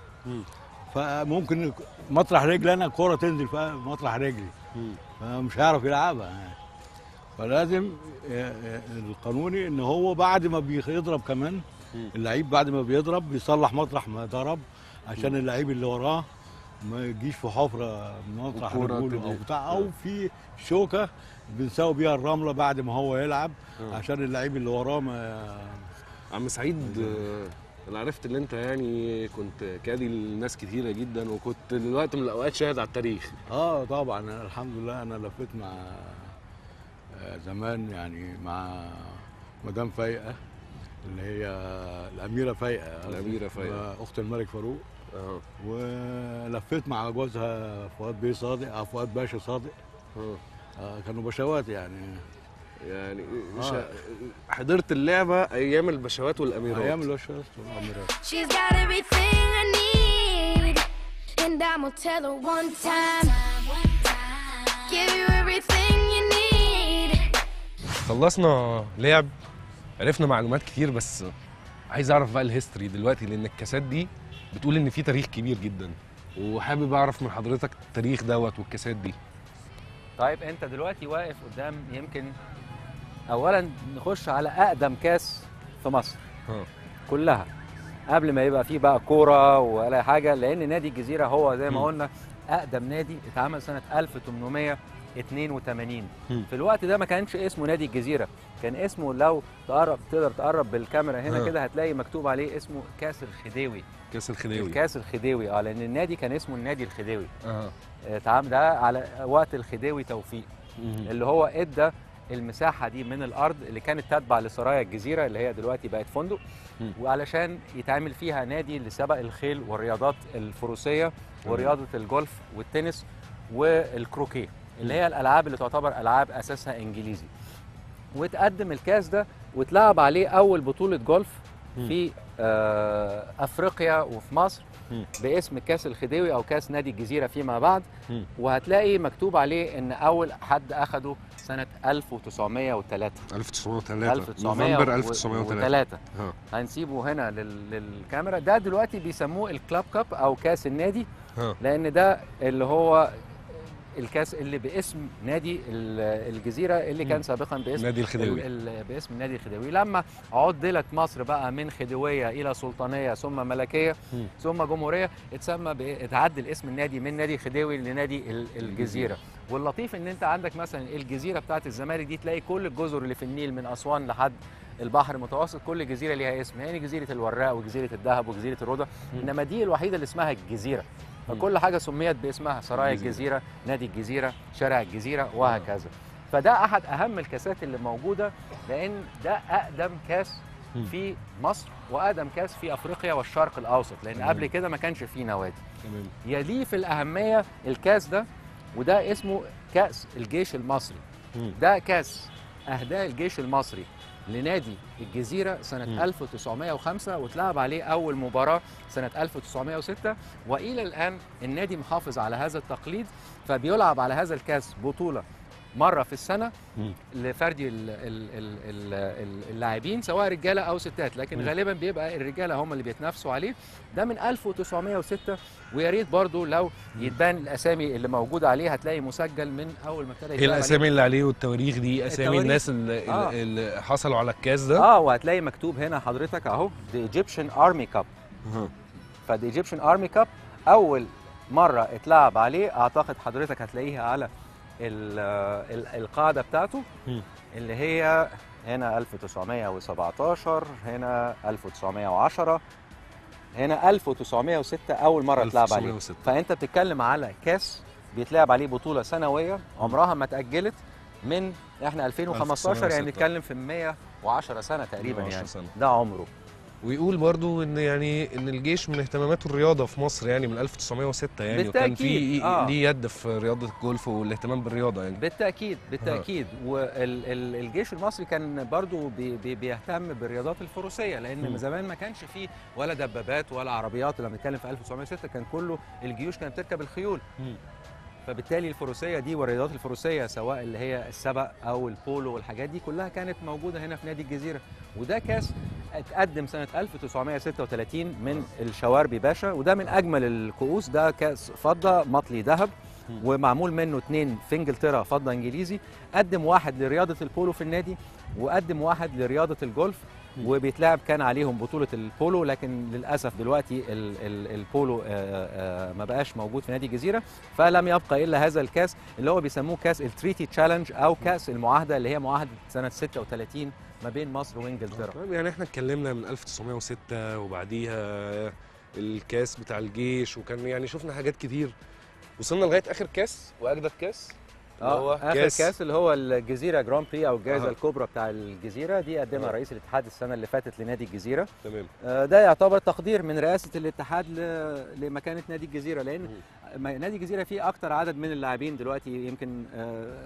فممكن مطرح رجلي انا الكوره تنزل في مطرح رجلي فمش هيعرف يلعبها يعني. فلازم آه، آه، القانوني ان هو بعد ما بيضرب كمان اللعيب بعد ما بيضرب بيصلح مطرح ما ضرب عشان اللعيب اللي وراه ما يجيش في حفره مطرح والكرة رجوله او تبقى- بتاع او في شوكه بنساوي بيها الرمله بعد ما هو يلعب آه. عشان اللعيب اللي وراه ما عم سعيد آه، انا عرفت ان انت يعني كنت كادي لناس كتيره جدا وكنت دلوقتي من الاوقات شاهد على التاريخ اه طبعا أنا الحمد لله انا لفيت مع آه، زمان يعني مع مدام فايقه اللي هي الاميره فايقه قصدي، الأميرة فايقة. اخت الملك فاروق اه ولفيت مع جوزها فؤاد بيه صادق او فؤاد باشا صادق آه كانوا بشوات يعني يعني آه. شا- حضرت اللعبه ايام البشوات والاميرات ايام البشوات والاميرات She's got everything I need, and I'ma tell her one time. Give you everything you need. خلصنا لعب عرفنا معلومات كتير بس عايز اعرف بقى الهيستوري دلوقتي لان الكاسات دي بتقول ان في تاريخ كبير جدا وحابب اعرف من حضرتك التاريخ دوت والكاسات دي طيب انت دلوقتي واقف قدام يمكن اولا نخش على اقدم كاس في مصر ها. كلها قبل ما يبقى فيه بقى كوره ولا حاجه لان نادي الجزيره هو زي ما مم. قلنا اقدم نادي اتعمل سنه 1882 مم. في الوقت ده ما كانش اسمه نادي الجزيره كان اسمه لو تقرب تقدر تقرب بالكاميرا هنا ها. كده هتلاقي مكتوب عليه اسمه كاس الخديوي كاس الخديوي الكاس الخديوي اه لان النادي كان اسمه النادي الخديوي اه اتعمل ده على وقت الخديوي توفيق مم. اللي هو ادى المساحه دي من الارض اللي كانت تتبع لسرايا الجزيره اللي هي دلوقتي بقت فندق مم. وعلشان يتعمل فيها نادي لسبق الخيل والرياضات الفروسيه ورياضه الجولف والتنس والكروكيه اللي هي الالعاب اللي تعتبر العاب اساسها انجليزي وتقدم الكاس ده واتلعب عليه اول بطوله جولف في آه، افريقيا وفي مصر مم. باسم كاس الخديوي او كاس نادي الجزيره فيما بعد مم. وهتلاقي مكتوب عليه ان اول حد اخده سنه 1903 1903 نوفمبر 1903 اه هنسيبه هنا لل- للكاميرا ده دلوقتي بيسموه الكلاب كاب او كاس النادي ها لان ده اللي هو الكاس اللي باسم نادي ال- الجزيره اللي كان مم. سابقا باسم نادي الخديوي. ال- ال- باسم نادي الخديوي لما عدلت مصر بقى من خديويه الى سلطانيه ثم ملكيه مم. ثم جمهوريه اتسمى ب- اتعدل اسم النادي من نادي خديوي لنادي ال- الجزيره واللطيف ان انت عندك مثلا الجزيره بتاعت الزمالك دي تلاقي كل الجزر اللي في النيل من اسوان لحد البحر المتوسط كل جزيره ليها اسم يعني جزيره الوراق وجزيره الذهب وجزيره الرضا انما دي الوحيده اللي اسمها الجزيره فكل حاجه سميت باسمها سرايا الجزيره نادي الجزيره شارع الجزيره وهكذا فده احد اهم الكاسات اللي موجوده لان ده اقدم كاس مم. في مصر واقدم كاس في افريقيا والشرق الاوسط لان تمام. قبل كده ما كانش فيه نوادي تمام يليه في الأهمية الكاس ده وده اسمه كأس الجيش المصري مم. ده كاس أهداه الجيش المصري لنادي الجزيرة سنة مم. 1905 واتلعب عليه أول مباراة سنة 1906 وإلى الآن النادي محافظ على هذا التقليد فبيلعب على هذا الكاس بطولة مرة في السنة مم. لفردي ال- ال- ال- ال- ال- اللاعبين سواء رجاله او ستات لكن مم. غالبا بيبقى الرجاله هم اللي بيتنافسوا عليه ده من 1906 ويا ريت برضه لو يتبان الاسامي اللي موجوده عليه هتلاقي مسجل من اول ما ابتدى ايه يتلعب عليه. الاسامي اللي عليه والتواريخ دي اسامي التواريخ. الناس اللي, آه. اللي حصلوا على الكاس ده اه وهتلاقي مكتوب هنا حضرتك اهو The Egyptian Army Cup ها. فدي ايجيبشن ارمي كاب اول مره اتلعب عليه اعتقد حضرتك هتلاقيها على ال ال القاعده بتاعته مم. اللي هي هنا 1917 هنا 1910 هنا 1906 اول مره اتلعب عليه 1906. فانت بتتكلم على كاس بيتلعب عليه بطوله سنويه عمرها ما اتاجلت من احنا 2015 يعني 1906. بنتكلم في 110 سنه تقريبا 110 يعني سنة. ده عمره ويقول برضو ان يعني ان الجيش من اهتماماته الرياضه في مصر يعني من 1906 يعني وكان في بالتأكيد، آه. ليه يد في رياضه الجولف والاهتمام بالرياضه يعني بالتاكيد بالتاكيد والجيش المصري كان برضو بي بي بيهتم بالرياضات الفروسيه لان مم. زمان ما كانش فيه ولا دبابات ولا عربيات لما بنتكلم في 1906 كان كله الجيوش كانت بتركب الخيول مم. فبالتالي الفروسيه دي والرياضات الفروسيه سواء اللي هي السبق او البولو والحاجات دي كلها كانت موجوده هنا في نادي الجزيره وده كاس اتقدم سنه 1936 من الشواربي باشا وده من اجمل الكؤوس ده كاس فضه مطلي ذهب ومعمول منه اتنين في انجلترا فضه انجليزي قدم واحد لرياضه البولو في النادي وقدم واحد لرياضه الجولف وبيتلعب كان عليهم بطولة البولو لكن للأسف دلوقتي ال ال البولو آه، آه، ما بقاش موجود في نادي الجزيرة فلم يبقى إلا هذا الكاس اللي هو بيسموه كاس التريتي تشالنج أو كاس المعاهدة اللي هي معاهدة سنة 36 ما بين مصر وإنجلترا طيب يعني احنا اتكلمنا من 1906 وبعديها الكاس بتاع الجيش وكان يعني شفنا حاجات كتير وصلنا لغايه اخر كاس واجدد كاس اللي اه هو اخر كاس, كاس اللي هو الجزيره جراند بري او الجائزه أها. الكبرى بتاع الجزيره دي قدمها أها. رئيس الاتحاد السنه اللي فاتت لنادي الجزيره تمام آه، ده يعتبر تقدير من رئاسه الاتحاد ل- لمكانه نادي الجزيره لان م- نادي الجزيره فيه اكتر عدد من اللاعبين دلوقتي يمكن آه،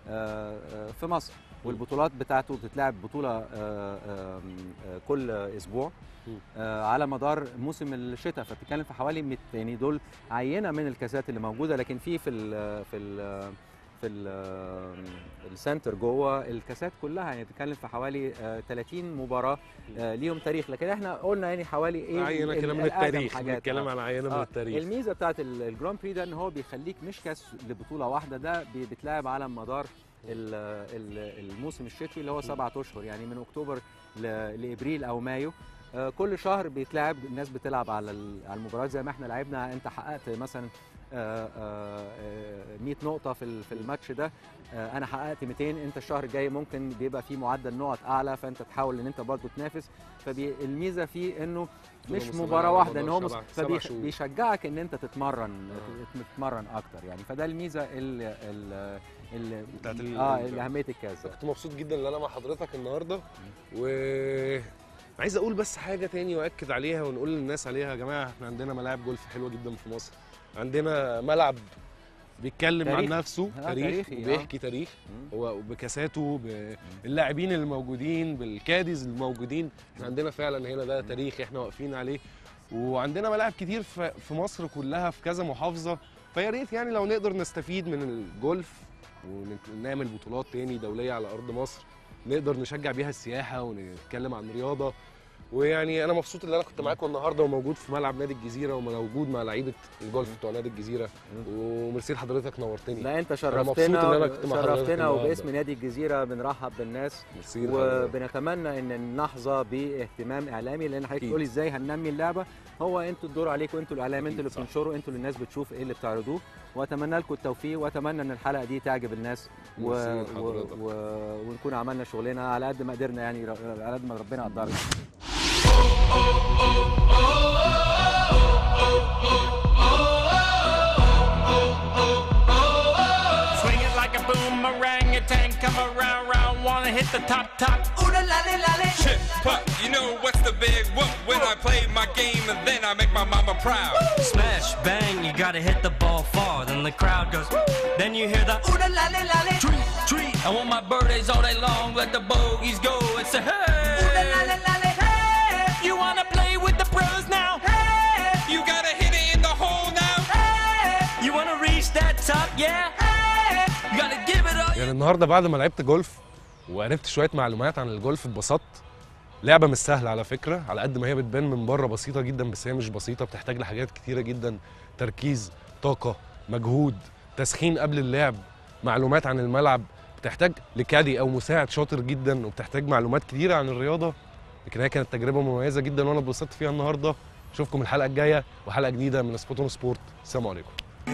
آه، آه، في مصر والبطولات بتاعته بتتلعب بطوله آه، آه، آه، كل اسبوع آه، على مدار موسم الشتاء فبتتكلم في حوالي 100 يعني دول عينه من الكاسات اللي موجوده لكن في في ال في ال في ال السنتر جوه الكاسات كلها يعني بتتكلم في حوالي آه، 30 مباراه آه، ليهم تاريخ لكن احنا قلنا يعني حوالي ايه عينة ال- كده من الأقدم التاريخ، حاجات. بنتكلم آه. على عينة من آه، التاريخ. الميزه بتاعت ال- الجراند بري ده ان هو بيخليك مش كاس لبطوله واحده ده بي- بيتلعب على مدار ال- ال- الموسم الشتوي اللي هو سبعة اشهر يعني من اكتوبر ل- لابريل او مايو آه، كل شهر بيتلعب الناس بتلعب على ال- على المباريات زي ما احنا لعبنا انت حققت مثلا آه، آه، آه، 100 نقطه في ال- في الماتش ده آه، انا حققت 200 انت الشهر الجاي ممكن بيبقى في معدل نقط اعلى فانت تحاول ان انت برضه تنافس فالميزه فيه انه بطولة مش مستمرة مباراه على واحده ان مدار هو مس- سبع- سبع فبيش- شهور. بيشجعك ان انت تتمرن تتمرن اكتر يعني فده الميزه ال ال ال بتاعت ال- اه ال- اهميه الكاس ده. كنت مبسوط جدا ان انا مع حضرتك النهارده و عايز اقول بس حاجه تاني واكد عليها ونقول للناس عليها يا جماعه احنا عندنا ملاعب جولف حلوه جدا في مصر عندنا ملعب بيتكلم عن تاريخ. نفسه آه، تاريخ تاريخي، آه. وبيحكي تاريخ هو بكاساته باللاعبين الموجودين بالكاديز الموجودين احنا عندنا فعلا هنا ده تاريخ احنا واقفين عليه وعندنا ملاعب كتير في في مصر كلها في كذا محافظه فيا ريت يعني لو نقدر نستفيد من الجولف ونعمل بطولات تاني دوليه على ارض مصر نقدر نشجع بيها السياحه ونتكلم عن رياضه ويعني انا مبسوط ان انا كنت معاكم النهارده وموجود في ملعب نادي الجزيره وموجود مع لعيبه الجولف بتوع نادي الجزيره وميرسي لحضرتك نورتني لا انت أنا مبسوط شرفتنا ان انا كنت مع حضرتك شرفتنا النهاردة. وباسم نادي الجزيره بنرحب بالناس ميرسي لحضرتك. وبنتمنى ان نحظى باهتمام اعلامي لان حضرتك أكيد. تقولي ازاي هننمي اللعبه هو انتوا الدور عليكم انتوا الاعلام انتوا اللي بتنشروا انتوا اللي الناس بتشوف ايه اللي بتعرضوه واتمنى لكم التوفيق واتمنى ان الحلقه دي تعجب الناس و... ميرسي و... لحضرتك. و... ونكون عملنا شغلنا على قد ما قدرنا يعني ر- على قد ما ربنا قدرنا Swing it like a boomerang, a tank come around, round, wanna hit the top, top. Ooh la la la la. Chip, pup, you know what's the big whoop when I play my game and then I make my mama proud. Smash, bang, you gotta hit the ball far. Then the crowd goes, then you hear the ooh la la la la la. Treat, treat. I want my birthdays all day long, let the bogeys go and say, hey. Ooh la la la la la. Hey, you wanna play with the pros now? Hey, You gotta hit it in the hole now. you wanna reach that top, yeah? Hey, you gotta give it all. يعني النهارده بعد ما لعبت جولف وعرفت شويه معلومات عن الجولف اتبسطت لعبه مش سهله على فكره على قد ما هي بتبان من بره بسيطه جدا بس هي مش بسيطه بتحتاج لحاجات كتيره جدا تركيز طاقه مجهود تسخين قبل اللعب معلومات عن الملعب بتحتاج لكادي او مساعد شاطر جدا وبتحتاج معلومات كتيره عن الرياضه لكن هي كانت تجربه مميزه جدا وانا اتبسطت فيها النهارده اشوفكم الحلقه الجايه وحلقه جديده من سبوتون سبورت السلام عليكم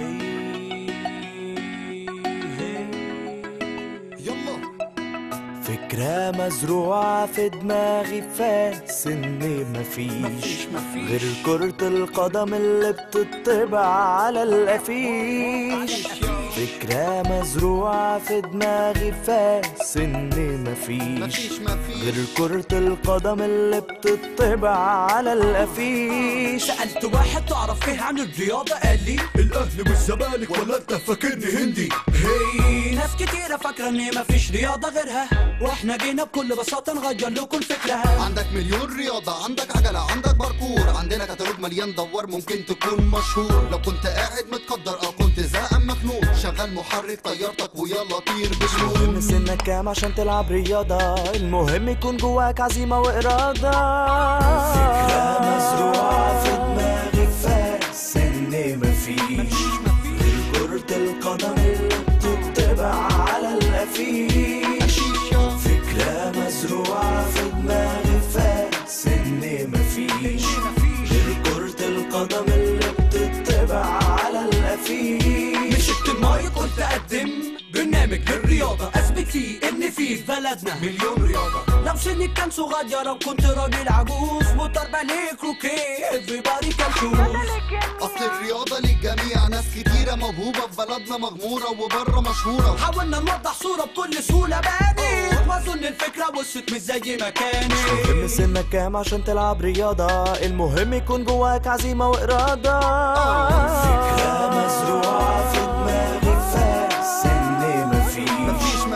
فكرة مزروعة في دماغي فاس ان مفيش غير كرة القدم اللي بتطبع على الافيش فكرة مزروعة في دماغي فاس ان مفيش غير كرة القدم اللي بتطبع على الافيش سألت واحد تعرف ايه عن الرياضة قال لي الاهلي والزمالك ولا انت فاكرني هندي هي ناس كتيرة فاكرة ان مفيش رياضة غيرها واحنا جينا بكل بساطة نغير لكم الفكرة عندك مليون رياضة عندك عجلة عندك باركور عندنا كتالوج مليان دوار ممكن تكون مشهور لو كنت قاعد متقدر او كنت زهقان مخنوق شغل محرك طيارتك ويلا طير بسهول المهم سنك كام عشان تلعب رياضة المهم يكون جواك عزيمة وإرادة فكرة مزروعة في دماغي فاس إن مفيش غير كرة القدم اللي بتطبع على الأفيش فكرة مزروعة في دماغي فاس إن مفيش غير كرة القدم اللي بتطبع على الأفيش مسكت المايك قلت اقدم برنامج للرياضة اثبت فيه ان في في بلدنا مليون رياضة لو سنك كان صغير او كنت راجل عجوز موتور باليه كروكي everybody can choose اصل الرياضة للجميع ناس كتيرة موهوبة في بلدنا مغمورة وبره مشهورة حاولنا نوضح صورة بكل سهولة بانت واظن الفكرة وصلت مش زي ما كانت المهم سنك كام عشان تلعب رياضة المهم يكون جواك عزيمة وإرادة فكرة مزروعة في دماغي فاس إن مفيش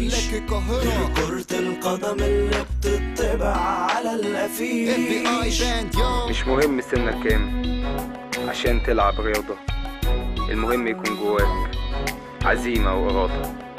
ملاك القاهرة كرة القدم اللي بتطبع على الافيش مش مهم سنك كام عشان تلعب رياضة المهم يكون جواك عزيمة وإرادة